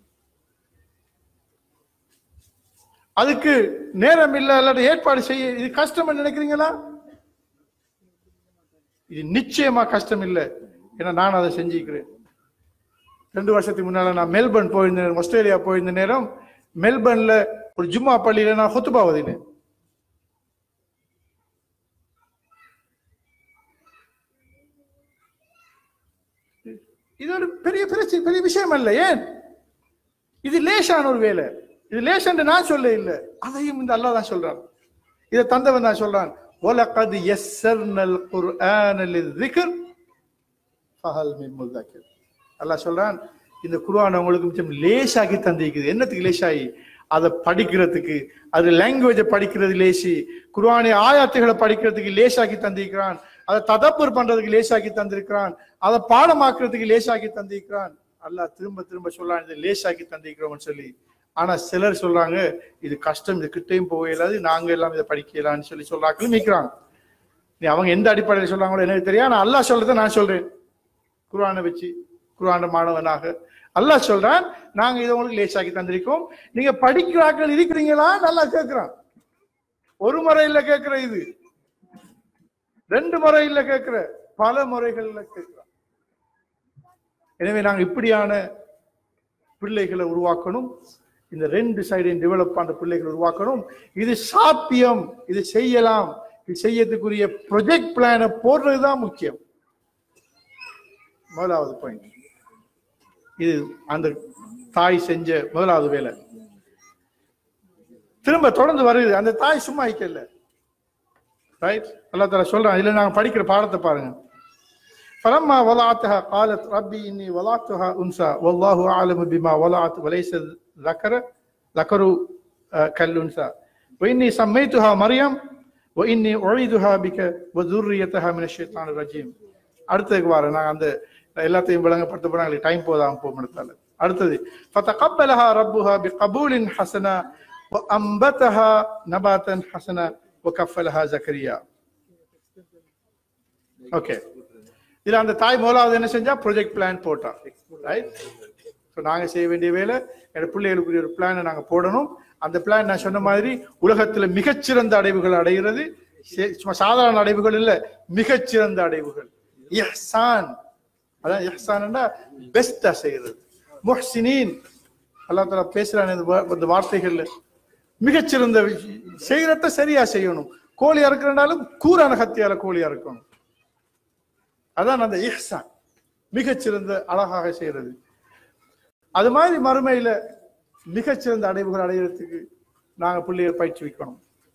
அதுக்கு நேரம் இல்ல இல்லாட்டி ஏற்பாடு செய்ய இது கஷ்டம் நினைக்கிறீங்களா இது நிச்சயமா கஷ்டம் இல்லை ஏன்னா நான் அதை செஞ்சுக்கிறேன் ரெண்டு வருஷத்துக்கு முன்னால நான் மெல்பர்ன் போயிருந்த நேரம் ஆஸ்திரேலியா போயிருந்த நேரம் மெல்பர்ன்ல ஒரு ஜும்மா பள்ளியில நான் ஹொத்துபா ஓதினேன் இது ஒரு பெரிய பிரச்சனை பெரிய விஷயம் அல்ல ஏன் இது லேசான ஒரு வேலை இது லேசான்னு நான் சொல்ல இல்லை அதையும் இந்த அல்லாஹ் தான் சொல்றான் இதை தந்தவன் தான் சொல்றான் وَلَقَدْ يَسَّرْنَا الْقُرْآنَ لِلذِّكْرِ فَهَلْ مِن مُدَّكِرٍ அல்லாஹ் சொல்றான் இந்த குர்ஆன் உங்களுக்கு மிச்சம் லேசாக்கி தந்திருக்குது என்னத்துக்கு லேசாயி அதை படிக்கிறதுக்கு அது லாங்குவேஜை படிக்கிறது லேசி குர்ஆனை ஆயாத்துகளை படிக்கிறதுக்கு லேசாக்கி தந்திருக்கிறான் அதை ததப்பர் பண்றதுக்கு லேசாக்கி தந்திருக்கிறான் அதை பாடமாக்குறதுக்கு லேசாக்கி தந்திருக்கிறான் அல்லாஹ் திரும்ப திரும்ப சொல்றான் இதை லேசாக்கி தந்திருக்கிறோம்னு சொல்லி ஆனா சிலர் சொல்றாங்க இது கஷ்டம் இது கிட்டையும் போக இயலாது நாங்க எல்லாம் இதை படிக்கலாம்னு சொல்லி சொல்றாங்களும் நிற்கிறாங்க நீ அவங்க எந்த அடிப்படையில் சொல்றாங்களோ எனக்கு தெரியாது நான் அல்லாஹ் சொல்றதை நான் சொல்றேன் குர்ஆனை வச்சு குர்ஆன மாணவனாக அல்லாஹ் சொல்றான் நாங்க இதை உங்களுக்கு லேசாக்கி தந்திருக்கோம் நீங்க படிக்கிறார்கள் இருக்கிறீங்களா நல்லா கேட்கிறான் ஒரு முறையில் கேட்கிற இது ரெண்டு முறையில் கேட்கிற பல முறைகள்ல கேட்கிறான் எனவே நாங்க இப்படியான பிள்ளைகளை உருவாக்கணும் இந்த ரெண்டு சைடையும் டெவலப் பண்ற பிள்ளைகளை உருவாக்கணும் இது சாத்தியம் இது செய்யலாம் இது செய்யறதுக்குரிய ப்ரொஜெக்ட் பிளானை போடுறதுதான் முக்கியம் முதலாவது பாயிண்ட் இது அந்த தாய் செஞ்ச முதலாவது வேலை திரும்ப தொடர்ந்து வருது அந்த தாய் சும்மா வைக்கல ரைட் அல்லா தலா சொல்றான் இதுல நாங்க படிக்கிற பாடத்தை பாருங்க فلما وضعتها قالت ربي إني وضعتها أنثى والله أعلم بما وضعت وليس ذكر ذكر آه، كالأنثى وإني سميتها مريم وإني أعيدها بك وذريتها من الشيطان الرجيم அடுத்ததுக்கு வாரேன் நான் அந்த எல்லாத்தையும் விளங்கப்படுத்த போனா எங்களுக்கு டைம் போதாம போமடுத்தால அடுத்தது فتقبلها ربها بقبول حسنا وأنبتها نباتا حسنا وكفلها زكريا ஓகே இதுல அந்த தாய் முதலாவது என்ன செஞ்சா ப்ரொஜெக்ட் பிளான் போட்டா ரைட் ஸோ நாங்க செய்ய வேண்டிய வேலை என்னோட பிள்ளைகளுக்குரிய ஒரு பிளானை நாங்க போடணும் அந்த பிளான் நான் சொன்ன மாதிரி உலகத்துல மிகச்சிறந்த அடைவுகள் அடைகிறது சே- சும்மா சாதாரண அடைவுகள் இல்ல மிகச்சிறந்த அடைவுகள் இஹ்சான் அதான் இஹ்சான்னா பெஸ்டா செய்யறது முஹ்சினீன் அல்லா தலா பேசுறான் இந்த வா- இந்த வார்த்தைகள்ல மிகச்சிறந்த விஷயம். செய்யறத சரியா செய்யணும் கோழி அறுக்கிறனாலும் கூரான கத்தியால கோழி அறுக்கணும் அதான் அந்த இஹ்சான் மிகச்சிறந்த அழகாக செய்யறது அது மாதிரி மறுமையில மிகச்சிறந்த அடைவுகள் அடைகிறதுக்கு நாங்க பிள்ளைகளை பயிற்சி வைக்கணும்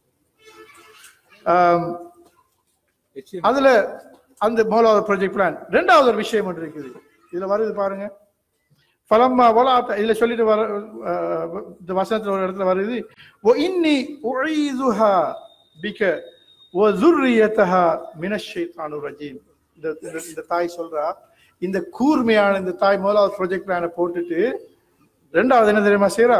ஆம், அதுல அந்த முதலாவது ப்ராஜெக்ட் பிளான் ரெண்டாவது ஒரு விஷயம் ஒன்று இருக்குது இதுல வருது பாருங்க ஃபலம்மா வலாத்த இதுல சொல்லிட்டு வர அஹ், இந்த வசனத்துல ஒரு இடத்துல வருது ஓ இன்னி உஈதுஹா பிக ஓ ذُرِّيَّتَهَا மின ஷைத்தானு ரஜீம் இந்த இந்த- இந்த தாய் சொல்றா இந்த கூர்மையான இந்த தாய் முதலாவது ப்ராஜெக்ட் பிளானை போட்டுட்டு ரெண்டாவது என்ன தெரியுமா செய்யறா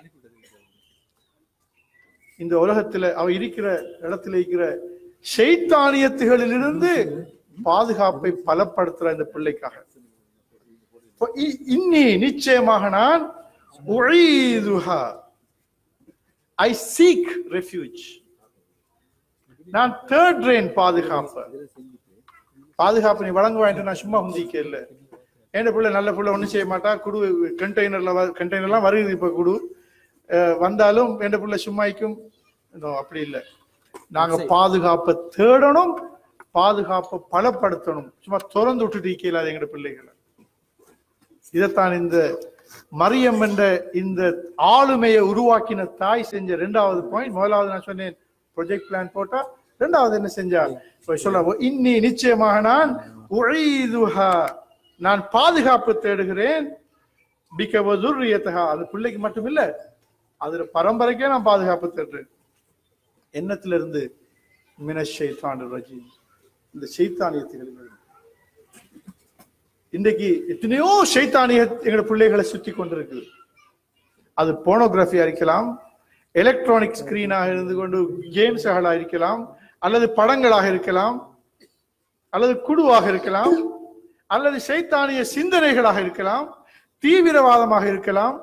இந்த உலகத்துல அவ இருக்கிற இடத்துல இருக்கிற ஷைத்தானியத்துகளிலிருந்து பாதுகாப்பை பலப்படுத்துற இந்த பிள்ளைக்காக இப்ப இ- இன்னி நிச்சயமாக நான் உஈதுஹா ஐ சீக் ரெஃப்யூஜ் நான் தேர்ட் ரெயின் பாதுகாப்பு பாதுகாப்பு நீ வழங்குவான்ட்டு நான் சும்மா முந்திக்க இல்ல ஏண்ட பிள்ளை நல்ல பிள்ளை ஒண்ணும் செய்ய மாட்டா குடு கண்டெய்னர்ல கண்டெய்னர்லாம் வருது இப்ப குடு அஹ் வந்தாலும் எந்த பிள்ளை சும்மாய்க்கும் no, அப்படி இல்லை நாங்க பாதுகாப்பை தேடணும் பாதுகாப்பை பலப்படுத்தணும் சும்மா திறந்து விட்டுட்டு இருக்கல எங்கட பிள்ளைகளை இதைத்தான் இந்த மரியம் என்ற இந்த ஆளுமையை உருவாக்கின தாய் செஞ்ச ரெண்டாவது பாயிண்ட் முதலாவது நான் சொன்னேன் ப்ரொஜெக்ட் பிளான் போட்டா ரெண்டாவது என்ன செஞ்சா இப்ப சொல்ல இன்னி நிச்சயமாக நான் உஈதுஹா நான் பாதுகாப்பு தேடுகிறேன் பிகவதுர்ரியத்தகா அது பிள்ளைக்கு மட்டும் இல்ல அதுல பரம்பரைக்கே நான் பாதுகாப்பு தேடுறேன் எண்ணத்துல இருந்து மினஷைத்தான் ரஜீம் இந்த சைத்தானியத்துகளில் இன்றைக்கு எத்தனையோ சைத்தானிய எங்களோட பிள்ளைகளை சுத்தி கொண்டிருக்குது அது போனோகிராஃபியா இருக்கலாம் எலக்ட்ரானிக் ஸ்கிரீனாக இருந்து கொண்டு கேம்ஸ்களாக இருக்கலாம் அல்லது படங்களாக இருக்கலாம் அல்லது குழுவாக இருக்கலாம் அல்லது சைத்தானிய சிந்தனைகளாக இருக்கலாம் தீவிரவாதமாக இருக்கலாம்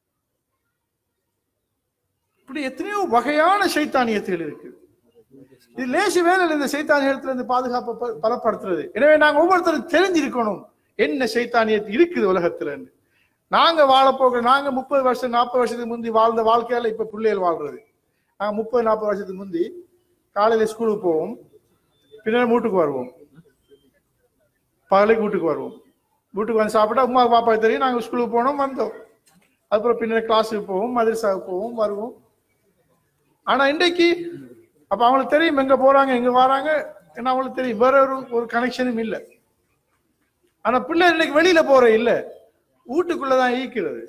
இப்படி எத்தனையோ வகையான சைத்தானியத்துகள் இருக்கு இது லேசு வேலையில் இந்த சைத்தானியத்துல இருந்து பாதுகாப்பை ப- பலப்படுத்துறது எனவே நாங்க ஒவ்வொருத்தரும் தெரிஞ்சிருக்கணும் என்ன சைத்தானியத்து இருக்குது உலகத்துல நாங்க வாழப்போகிற நாங்க முப்பது வருஷம் நாற்பது வருஷத்துக்கு முந்தி வாழ்ந்த வாழ்க்கையால இப்ப பிள்ளைகள் வாழ்றது நாங்க முப்பது நாற்பது வருஷத்துக்கு முந்தி காலையில ஸ்கூலுக்கு போவோம் பின்னாடி வீட்டுக்கு வருவோம் பகலுக்கு வீட்டுக்கு வருவோம் வீட்டுக்கு வந்து சாப்பிட்டா அம்மா பாப்பா தெரியும் நாங்க ஸ்கூலுக்கு போனோம் வந்தோம் அதுக்கப்புறம் பின்னாடி கிளாஸுக்கு போவோம் மதரசாவுக்கு போவோம் வருவோம் ஆனா இன்றைக்கு அப்ப அவங்களுக்கு தெரியும் எங்க போறாங்க எங்க வராங்க என்ன அவங்களுக்கு தெரியும் வேற ஒரு ஒரு கனெக்ஷனும் இல்லை ஆனா பிள்ளை இன்னைக்கு வெளியில போற இல்ல வீட்டுக்குள்ளதான் ஈக்கிறது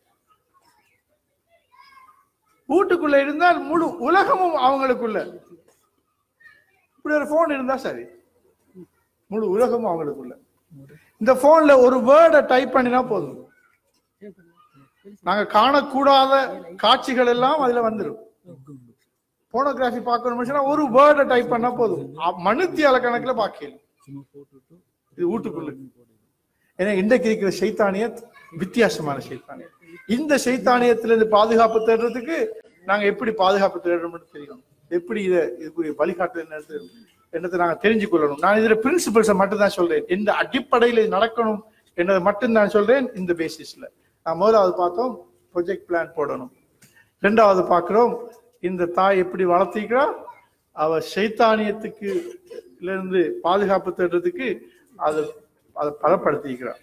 வீட்டுக்குள்ள இருந்தால் முழு உலகமும் அவங்களுக்குள்ள இப்படி ஒரு போன் இருந்தா சரி முழு உலகமும் அவங்களுக்குள்ள இந்த போன்ல ஒரு வேர்டை டைப் பண்ணினா போதும் நாங்க காணக்கூடாத காட்சிகள் எல்லாம் அதுல வந்துடும் போனோகிராஃபி பார்க்கணும்னு ஒரு வேர்டை டைப் பண்ணா போதும் அ- மணித்தியால கணக்குல பார்க்கலாம் இது வீட்டுக்குள்ள ஏன்னா இன்றைக்கு இருக்கிற சைத்தானியத் வித்தியாசமான சைத்தானியம் இந்த சைத்தானியத்திலிருந்து பாதுகாப்பு தேடுறதுக்கு நாங்க எப்படி பாதுகாப்பு தேடுறோம்னு தெரியும் எப்படி இதை இதுக்குரிய வழிகாட்டு என்னது என்னத்தை நாங்க தெரிஞ்சு கொள்ளணும் நான் இதுல பிரின்சிபல்ஸை மட்டும் தான் சொல்றேன் எந்த அடிப்படையில் இது நடக்கணும் என்னதை மட்டும் நான் சொல்றேன் இந்த பேசிஸ்ல நான் முதலாவது பார்த்தோம் ப்ரொஜெக்ட் பிளான் போடணும் ரெண்டாவது பார்க்கிறோம் இந்த தாய் எப்படி வளர்த்திக்கிறா அவ சைத்தானியத்துக்கு இருந்து பாதுகாப்பு தேடுறதுக்கு அது அதை பலப்படுத்திக்கிறார்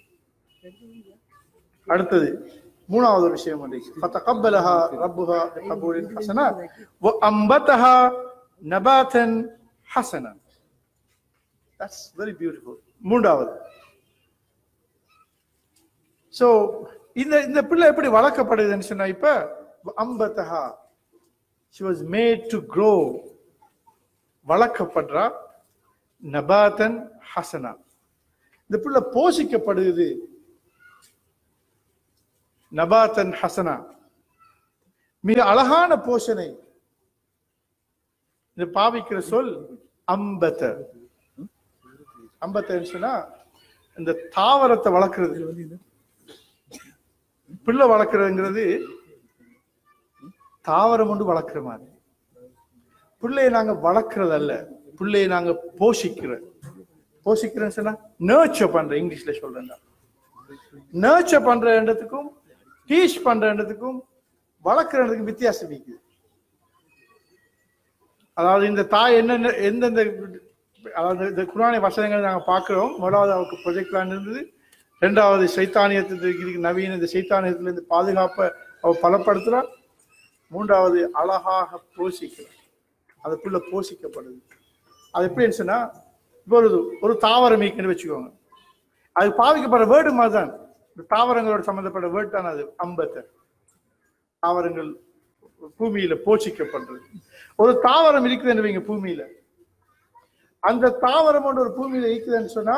அடுத்தது மூணாவது ஒரு விஷயம் வந்து فتقبلها ربها بقبول حسنا وأنبتها نباتا حسنا That's very beautiful. மூன்றாவது சோ இந்த இந்த பிள்ளை எப்படி வளர்க்கப்படுதுன்னு சொன்னா இப்ப அம்பத்தஹா she was made to grow வளர்க்கப்படுறா நபாதன் ஹசனா இந்த பிள்ளை போஷிக்கப்படுது நபாத்தன் ஹசனா மிக அழகான போஷனை இது பாவிக்கிற சொல் அம்பத்த அம்பத்தன்னு சொன்னா இந்த தாவரத்தை வளர்க்கறது பிள்ளை வளர்க்கறதுங்கிறது தாவரம் கொண்டு வளர்க்கிற மாதிரி பிள்ளையை நாங்க வளர்க்கறது அல்ல பிள்ளையை நாங்க போஷிக்கிற போஷிக்கிறேன்னு சொன்னா நர்ச்சர் பண்ற இங்கிலீஷ்ல சொல்றேன் நர்ச்சர் பண்ற இடத்துக்கும் டீச் பண்ற இடத்துக்கும் வளர்க்குற இடத்துக்கும் வித்தியாசம் இருக்குது அதாவது இந்த தாய் என்னென்ன எந்தெந்த அதாவது இந்த குரானை வசனங்கள் நாங்க பார்க்கிறோம் முதலாவது அவருக்கு ப்ரொஜெக்ட் பிளான் இருந்தது ரெண்டாவது சைத்தானியத்துக்கு நவீன இந்த சைத்தானியத்திலிருந்து பாதுகாப்பை அவ பலப்படுத்துறா மூன்றாவது அழகாக போஷிக்கிறார் அது புள்ள போஷிக்கப்படுது அது எப்படின்னு சொன்னா இப்போ ஒரு ஒரு தாவரம் மீக்குன்னு வச்சுக்கோங்க அது பாவிக்கப்படுற வேர்டு மாதிரி தான் இந்த தாவரங்களோட சம்பந்தப்பட்ட வேர்டு தான் அது அம்பத்தை தாவரங்கள் பூமியில போஷிக்கப்படுறது ஒரு தாவரம் இருக்குதுன்னு வைங்க பூமியில அந்த தாவரம் ஒன்று ஒரு பூமியில இருக்குதுன்னு சொன்னா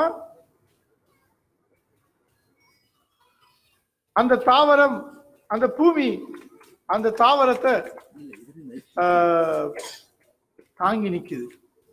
அந்த தாவரம் அந்த பூமி அந்த தாவரத்தை ஆஹ், தாங்கி நிக்குது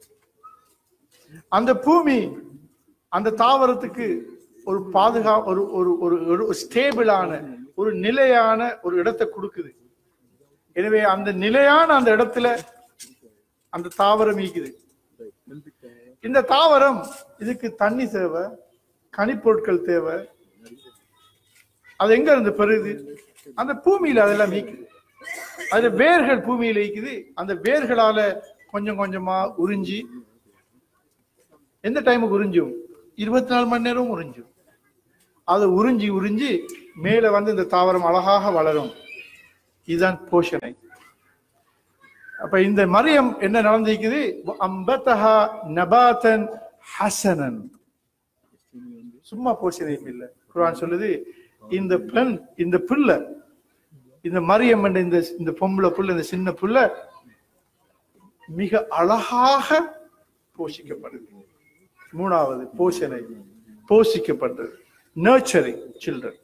அந்த பூமி அந்த தாவரத்துக்கு ஒரு பாதுகா ஒரு ஒரு ஒரு ஒரு ஸ்டேபிளான ஒரு நிலையான ஒரு இடத்தை கொடுக்குது எனவே அந்த நிலையான அந்த இடத்துல அந்த தாவரம் ஈக்குது இந்த தாவரம் இதுக்கு தண்ணி தேவை கனிப்பொருட்கள் தேவை அது எங்க இருந்து பெறுது அந்த பூமியில அதெல்லாம் ஈக்குது அது வேர்கள் பூமியில ஈக்குது அந்த வேர்களால கொஞ்சம் கொஞ்சமா உறிஞ்சி எந்த டைமுக்கு உறிஞ்சும் இருபத்தி நாலு மணி நேரம் உறிஞ்சும் அது உறிஞ்சி உறிஞ்சி மேல வந்து இந்த தாவரம் அழகாக வளரும் இதுதான் போஷணை அப்ப இந்த மரியம் என்ன நடந்திருக்குது அம்பத்தஹா நபாத்தன் ஹசனன் சும்மா போஷணை இல்லை குர்ஆன் சொல்லுது இந்த பெண் இந்த பிள்ளை இந்த மரியம் என்ற இந்த இந்த பொம்பளை புள்ள இந்த சின்ன புள்ள மிக அழகாக போஷிக்கப்படுது மூணாவது போஷணை போஷிக்கப்படுறது நர்ச்சரிங் சில்ட்ரன்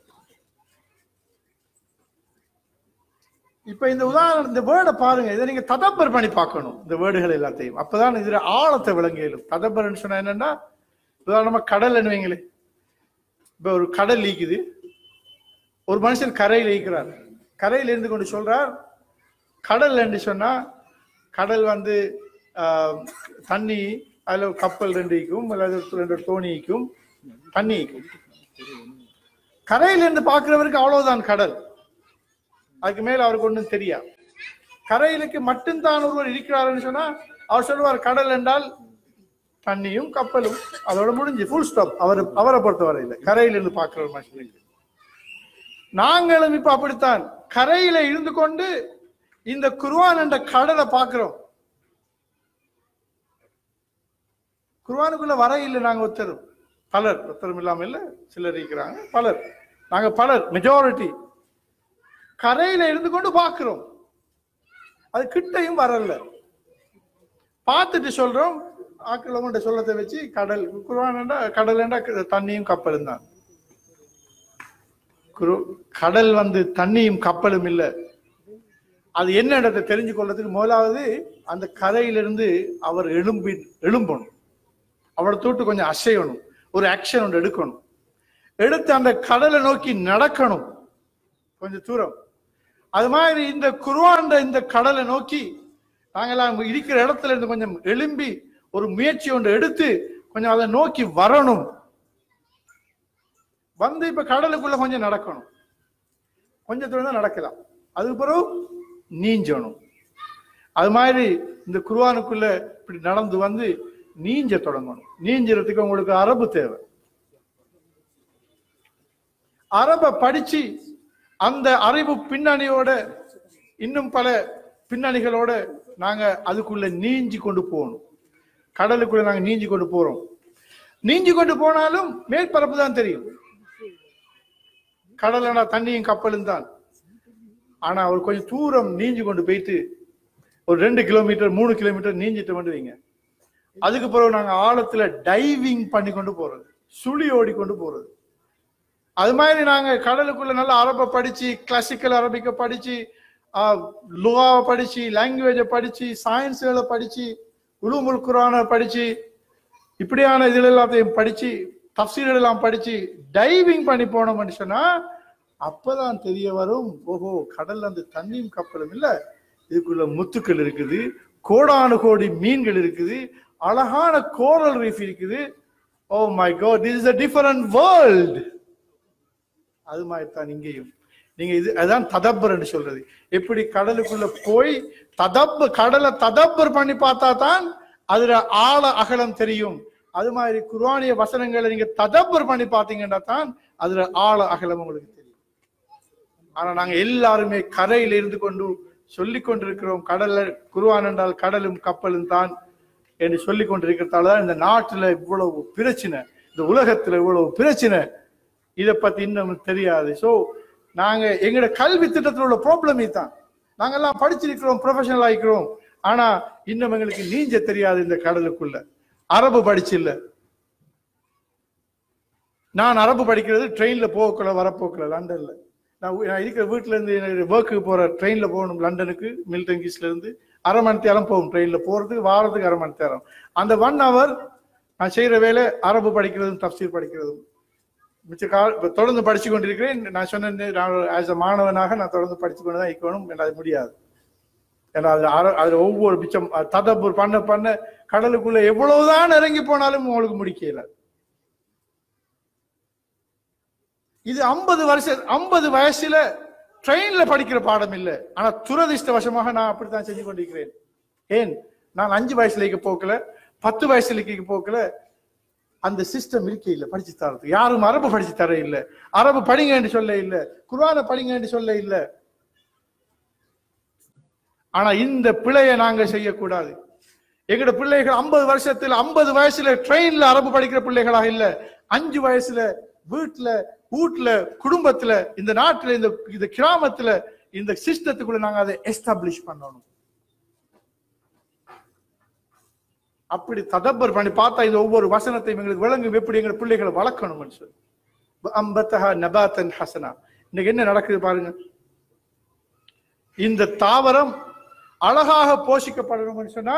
இப்ப இந்த உதாரணம் இந்த வேர்டை பாருங்க இதை நீங்க ததப்பர் பண்ணி பார்க்கணும் இந்த வேர்டுகள் எல்லாத்தையும் அப்பதான் இதுல ஆழத்தை விளங்கியலும் ததப்பர்னு சொன்னா என்னன்னா உதாரணமா கடல் வைங்களே இப்ப ஒரு கடல் ஈக்குது ஒரு மனுஷன் கரையில் ஈக்கிறார் கரையில் இருந்து கொண்டு சொல்றார் கடல் என்று சொன்னா கடல் வந்து ஆஹ், தண்ணி அதுல கப்பல் ரெண்டு இருக்கும் அல்லது ரெண்டு தோணிக்கும் தண்ணி இருக்கும் கரையில இருந்து பார்க்கிறவருக்கு அவ்வளவுதான் கடல் அதுக்கு மேல அவருக்கு ஒண்ணும் தெரியாது கரையிலுக்கு மட்டும்தான் ஒருவர் இருக்கிறாருன்னு சொன்னா அவர் சொல்லுவார் கடல் என்றால் தண்ணியும் கப்பலும் அதோட முடிஞ்சு ஃபுல் ஸ்டாப் அவர் அவரை பொறுத்தவரையில் கரையில இருந்து பார்க்கிற ஒரு மனுஷனுக்கு நாங்களும் இப்ப அப்படித்தான் கரையில இருந்து கொண்டு இந்த குர்ஆன் என்ற கடலை பார்க்கிறோம் குர்ஆனுக்குள்ள வர இல்லை நாங்க ஒருத்தரும் பலர் ஒருத்தரும் இல்லாம இல்ல சிலர் இருக்கிறாங்க பலர் நாங்க பலர் மெஜாரிட்டி கரையில இருந்து கொண்டு பார்க்கிறோம் அது கிட்டையும் வரல பார்த்துட்டு சொல்றோம் ஆக்கிரமண்ட சொல்லத்தை வச்சு கடல் குர்ஆன்டா கடல்ண்டா தண்ணியும் கப்பலும் தான் குரு கடல் வந்து தண்ணியும் கப்பலும் இல்லை அது என்ன இடத்தை தெரிஞ்சு கொள்றதுக்கு முதலாவது அந்த கரையிலிருந்து அவர் எழும்பி எழும்பணும் அவரை தூட்டு கொஞ்சம் அசையணும் ஒரு ஆக்ஷன் ஒன்று எடுக்கணும் எடுத்து அந்த கடலை நோக்கி நடக்கணும் கொஞ்சம் தூரம் அது மாதிரி இந்த குருவாண்ட இந்த கடலை நோக்கி நாங்கெல்லாம் இருக்கிற இடத்துல இருந்து கொஞ்சம் எழும்பி ஒரு முயற்சி ஒன்று எடுத்து கொஞ்சம் அதை நோக்கி வரணும் வந்து இப்ப கடலுக்குள்ள கொஞ்சம் நடக்கணும் கொஞ்சம் தூரம் தான் நடக்கலாம் அதுக்கு பிறகு நீஞ்சணும் அது மாதிரி இந்த குர்ஆனுக்குள்ள இப்படி நடந்து வந்து நீஞ்ச தொடங்கணும் நீஞ்சறதுக்கு உங்களுக்கு அரபு தேவை அரபை படிச்சு அந்த அறிவு பின்னணியோட இன்னும் பல பின்னணிகளோட நாங்க அதுக்குள்ள நீஞ்சி கொண்டு போகணும் கடலுக்குள்ள நாங்க நீஞ்சி கொண்டு போறோம் நீஞ்சி கொண்டு போனாலும் மேற்பரப்பு தான் தெரியும் கடலனா தண்ணியும் கப்பலும் தான் ஆனா அவர் கொஞ்சம் தூரம் நீஞ்சி கொண்டு போயிட்டு ஒரு ரெண்டு கிலோமீட்டர் மூணு கிலோமீட்டர் நீஞ்சிட்டு வந்து வைங்க அதுக்கு பிறகு நாங்க ஆழத்துல டைவிங் பண்ணி கொண்டு போறது சுழி ஓடி கொண்டு போறது அது மாதிரி நாங்க கடலுக்குள்ள நல்லா அரபை படிச்சு கிளாசிக்கல் அரபிக்க படிச்சு லுகாவை படிச்சு லாங்குவேஜை படிச்சு சயின்ஸ்களை படிச்சு உலுமுல் குரானை படிச்சு இப்படியான இதுல எல்லாத்தையும் படிச்சு தப்சீர்கள் எல்லாம் படிச்சு டைவிங் பண்ணி போனோம்னு சொன்னா அப்பதான் தெரிய வரும் ஓஹோ கடல்ல அந்த தண்ணியும் கப்பலும் இல்ல இதுக்குள்ள முத்துக்கள் இருக்குது கோடானு கோடி மீன்கள் இருக்குது அழகான கோரல் ரீஃப் இருக்குது oh my god this is a different world அது மாதிரி தான் இங்கேயும் நீங்க இது அதான் ததப்பர் என்று சொல்றது எப்படி கடலுக்குள்ள போய் ததப்பு கடலை ததப்பர் பண்ணி பார்த்தா தான் அதுல ஆழ அகலம் தெரியும் அது மாதிரி குர்ஆனிய வசனங்களை நீங்க ததப்பர் பண்ணி பார்த்தீங்கன்னா தான் அதுல ஆழ அகலம் உங்களுக்கு தெரியும் ஆனா நாங்க எல்லாருமே கரையில இருந்து கொண்டு சொல்லிக் கொண்டிருக்கிறோம் கடல்ல குருவான் என்றால் கடலும் கப்பலும் தான் என்று சொல்லிக் கொண்டிருக்கிறதால தான் இந்த நாட்டுல இவ்வளவு பிரச்சனை இந்த உலகத்துல இவ்வளவு பிரச்சனை இதை பத்தி இன்னும் தெரியாது சோ நாங்க எங்களோட கல்வி திட்டத்தில் உள்ள ப்ராப்ளம் தான் நாங்கெல்லாம் படிச்சிருக்கிறோம் ப்ரொஃபஷனல் ஆகிக்கிறோம் ஆனா இன்னும் எங்களுக்கு நீஞ்ச தெரியாது இந்த கடலுக்குள்ள அரபு படிச்சில்ல நான் அரபு படிக்கிறது ட்ரெயின்ல போகக்குள்ள வரப்போக்குள்ள லண்டன்ல நான் வீ- நான் இருக்கிற வீட்டுல இருந்து ஒர்க்குக்கு போற ட்ரெயின்ல போகணும் லண்டனுக்கு மில்டன் கீஸ்ல இருந்து அரை மணி நேரம் போகும் ட்ரெயின்ல போறதுக்கு வாரத்துக்கு அரை மணி நேரம் அந்த ஒன் ஹவர் நான் செய்யற வேலை அரபு படிக்கிறதும் தப்சீர் படிக்கிறதும் மிச்ச கால இப்ப தொடர்ந்து படிச்சு கொண்டிருக்கிறேன் நான் சொன்னேன் நான் ஆஸ் அ மாணவனாக நான் தொடர்ந்து படிச்சு கொண்டு தான் இருக்கணும் எனக்கு அது முடியாது ஏன்னா அது அர- அதுல ஒவ்வொரு பிச்சம் ததப்பூர் பண்ண பண்ண கடலுக்குள்ள எவ்வளவுதான் இறங்கி போனாலும் உங்களுக்கு முடிக்கல இது ஐம்பது வருஷம் ஐம்பது வயசுல ட்ரெயின்ல படிக்கிற பாடம் இல்லை ஆனா துரதிர்ஷ்டவசமாக நான் அப்படித்தான் செஞ்சு கொண்டிருக்கிறேன் ஏன் நான் அஞ்சு வயசுல இருக்க போக்கல பத்து வயசுல இருக்க போக்கல அந்த சிஸ்டம் இருக்கே இல்ல படிச்சு தரது யாரும் அரபு படிச்சு தர இல்ல அரபு படிங்க என்று சொல்ல இல்ல குர்ஆனை படிங்க என்று சொல்ல இல்ல ஆனா இந்த பிழையை நாங்க செய்யக்கூடாது எங்கட பிள்ளைகள் ஐம்பது வருஷத்துல ஐம்பது வயசுல ட்ரெயின்ல அரபு படிக்கிற பிள்ளைகளாக இல்ல அஞ்சு வயசுல வீட்டுல வீட்டுல குடும்பத்துல இந்த நாட்டுல இந்த இந்த கிராமத்துல இந்த சிஸ்டத்துக்குள்ள நாங்க அதை எஸ்டாப்ளிஷ் பண்ணணும் அப்படி ததப்பர் பண்ணி பார்த்தா இந்த ஒவ்வொரு வசனத்தையும் எங்களுக்கு விளங்கும் எப்படி எங்க பிள்ளைகளை வளர்க்கணும்னு சொல்லி அம்பத்தஹா நபாத்தன் ஹசனா இன்னைக்கு என்ன நடக்குது பாருங்க இந்த தாவரம் அழகாக போஷிக்கப்படணும்னு சொன்னா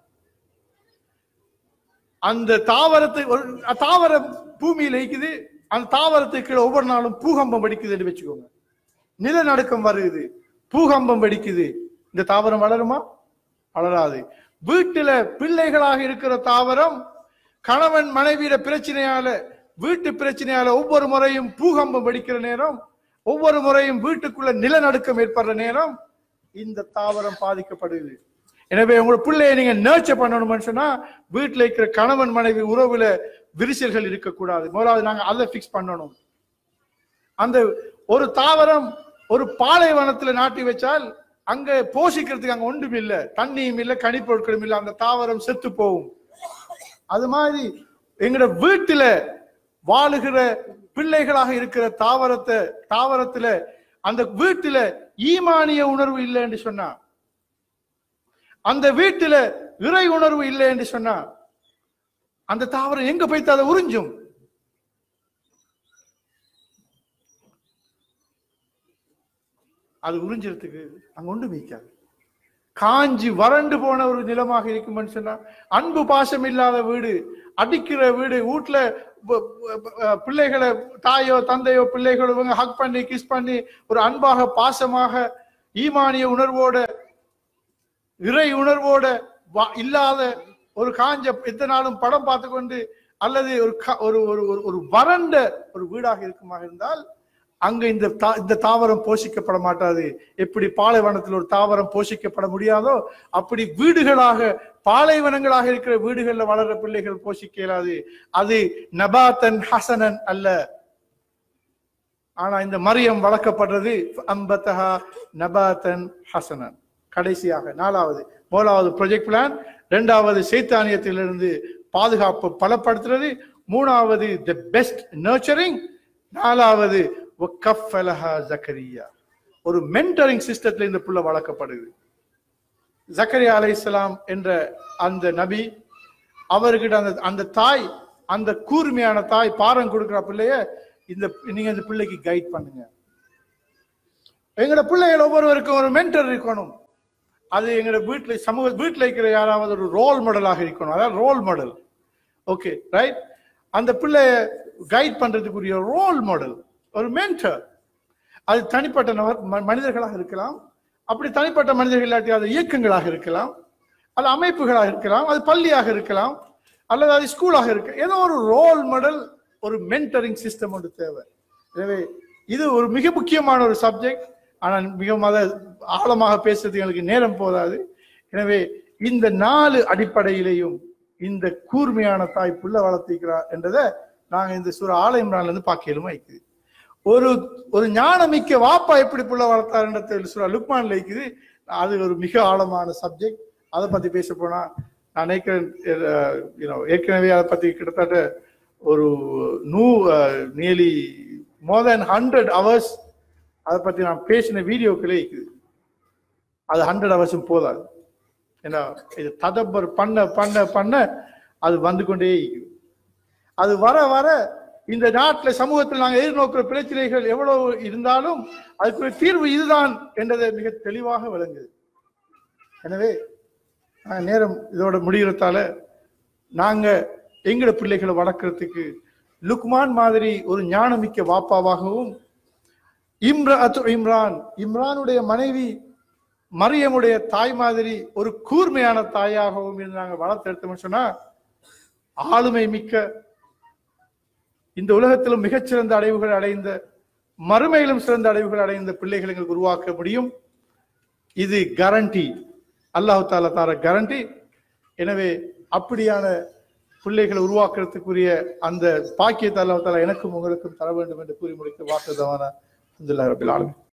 அந்த தாவரத்தை ஒரு தாவரம் பூமியில இருக்குது அந்த தாவரத்துக்கு கீழே ஒவ்வொரு நாளும் பூகம்பம் வெடிக்குதுன்னு வச்சுக்கோங்க நிலநடுக்கம் வருது பூகம்பம் வெடிக்குது இந்த தாவரம் வளருமா வளராது வீட்டுல பிள்ளைகளாக இருக்கிற தாவரம் கணவன் மனைவியிட பிரச்சனையால வீட்டு பிரச்சனையால ஒவ்வொரு முறையும் பூகம்பம் வெடிக்கிற நேரம் ஒவ்வொரு முறையும் வீட்டுக்குள்ள நிலநடுக்கம் ஏற்படுற நேரம் இந்த தாவரம் பாதிக்கப்படுது எனவே உங்களோட பிள்ளையை நீங்க நர்ச்சர் பண்ணணும்னு சொன்னா வீட்டுல இருக்கிற கணவன் மனைவி உறவுல விரிசல்கள் இருக்கக்கூடாது முதலாவது நாங்க அதை ஃபிக்ஸ் பண்ணணும் அந்த ஒரு தாவரம் ஒரு பாலைவனத்துல நாட்டி வச்சால் அங்க போஷிக்கிறதுக்கு அங்க ஒன்றும் இல்ல தண்ணியும் இல்ல கனிப்பொருட்களும் இல்ல அந்த தாவரம் செத்து போகும் அது மாதிரி எங்கட வீட்டுல வாழுகிற பிள்ளைகளாக இருக்கிற தாவரத்தை தாவரத்துல அந்த வீட்டுல ஈமானிய உணர்வு இல்லை என்று சொன்னா அந்த வீட்டுல இறை உணர்வு இல்லை என்று சொன்னா அந்த தாவரம் எங்க போய்த்து அதை உறிஞ்சும் அது உறிஞ்சிறதுக்கு அங்க ஒன்று வைக்காது காஞ்சி வறண்டு போன ஒரு நிலமாக இருக்கும்னு சொன்னா அன்பு பாசம் இல்லாத வீடு அடிக்கிற வீடு வீட்டுல ப- ப- ப- பிள்ளைகளை தாயோ தந்தையோ பிள்ளைகளோ இவங்க ஹக் பண்ணி கிஸ் பண்ணி ஒரு அன்பாக பாசமாக ஈமானிய உணர்வோட இறை உணர்வோட வா- இல்லாத ஒரு காஞ்ச எத்தனை நாளும் படம் பார்த்து கொண்டு அல்லது ஒரு க- ஒரு ஒரு ஒரு- ஒரு வறண்ட ஒரு வீடாக இருக்குமாக இருந்தால் அங்க இந்த தா- இந்த தாவரம் போஷிக்கப்பட மாட்டாது எப்படி பாலைவனத்தில் ஒரு தாவரம் போஷிக்கப்பட முடியாதோ அப்படி வீடுகளாக பாலைவனங்களாக இருக்கிற வீடுகள்ல வளர்ற பிள்ளைகள் போஷிக்க இயலாது அது நபாத்தன் ஹசனன் அல்ல ஆனா இந்த மரியம் வளர்க்கப்படுறது அம்பத்தஹா நபாத்தன் ஹசனன் கடைசியாக நாலாவது முதலாவது ப்ரொஜெக்ட் பிளான் இரண்டாவது சைத்தானியத்திலிருந்து பாதுகாப்பு பலப்படுத்துறது மூணாவது தி பெஸ்ட் நர்ச்சரிங் நாலாவது வக்கஃபலஹா ஜக்கரியா ஒரு மென்டரிங் சிஸ்டத்துல இந்த புள்ள வளர்க்கப்படுது ஜக்கரியா அலைஹிஸ்ஸலாம் என்ற அந்த நபி அவர்கிட்ட அந்த அந்த தாய் அந்த கூர்மையான தாய் பாரம் கொடுக்கிற பிள்ளைய இந்த நீங்க இந்த பிள்ளைக்கு கைட் பண்ணுங்க எங்களோட பிள்ளைகள் ஒவ்வொருவருக்கும் ஒரு மென்டர் இருக்கணும் அது எங்களோட வீட்டுல சமூக வீட்டுல இருக்கிற யாராவது ஒரு ரோல் மாடலாக இருக்கணும் அதாவது ரோல் மாடல் ஓகே ரைட் அந்த பிள்ளைய கைட் பண்றதுக்குரிய ரோல் மாடல் ஒரு மென்டர் அது தனிப்பட்ட நபர் ம- மனிதர்களாக இருக்கலாம் அப்படி தனிப்பட்ட மனிதர்கள் இல்லாட்டி அது இயக்கங்களாக இருக்கலாம் அது அமைப்புகளாக இருக்கலாம் அது பள்ளியாக இருக்கலாம் அல்லது அது ஸ்கூலாக இருக்கு ஏதோ ஒரு ரோல் மாடல் ஒரு மென்டரிங் சிஸ்டம் ஒன்று தேவை எனவே இது ஒரு மிக முக்கியமான ஒரு சப்ஜெக்ட் ஆனால் மிகவும் அதை ஆழமாக பேசுறதுக்கு எனக்கு நேரம் போதாது எனவே இந்த நாலு அடிப்படையிலையும் இந்த கூர்மையான தாய் புள்ள வளர்த்திக்கிறார் என்றதை நாங்க இந்த சூர ஆல இம்ரான்ல இருந்து பார்க்கலுமா இருக்குது ஒரு ஒரு ஞானமிக்க வாப்பா எப்படி புள்ள வளர்த்தாருன்றது சூரா லுக்மான்ல இருக்குது அது ஒரு மிக ஆழமான சப்ஜெக்ட் அதை பத்தி பேச போனா நான் நினைக்கிறேன் அஹ், you know, ஏற்கனவே அதை பத்தி கிட்டத்தட்ட ஒரு நூ nearly more than hundred hours அதை பத்தி நான் பேசின வீடியோக்களே இருக்குது அது ஹண்ட்ரட் ஹவர்ஸும் போதாது ஏன்னா இது ததப்பர் பண்ண பண்ண பண்ண அது வந்து கொண்டே இருக்குது அது வர வர இந்த நாட்டில் சமூகத்தில் நாங்கள் எதிர்நோக்கிற பிரச்சனைகள் எவ்வளவு இருந்தாலும் அதுக்குரிய தீர்வு இதுதான் என்றதை மிக தெளிவாக விளங்குது எனவே நாங்க நேரம் இதோட முடிகிறதால நாங்க எங்கட பிள்ளைகளை வளர்க்கறதுக்கு லுக்மான் மாதிரி ஒரு ஞானமிக்க வாப்பாவாகவும் இம்ராத் இம்ரான் இம்ரானுடைய மனைவி மரியமுடைய தாய் மாதிரி ஒரு கூர்மையான தாயாகவும் இருந்து நாங்க வளர்த்தெடுத்தோம்னு சொன்னா ஆளுமை மிக்க இந்த உலகத்திலும் மிகச்சிறந்த அடைவுகள் அடைந்த மறுமையிலும் சிறந்த அடைவுகள் அடைந்த பிள்ளைகளை எங்களுக்கு உருவாக்க முடியும் இது கேரண்டி அல்லாஹு தாலா தார கேரண்டி எனவே அப்படியான பிள்ளைகளை உருவாக்குறதுக்குரிய அந்த பாக்கியத்தை அல்லாஹ் தாலா எனக்கும் உங்களுக்கும் தர வேண்டும் என்று கூறி முடித்து வாக்குதவான அப்துல்லா ரபில் ஆலமீன்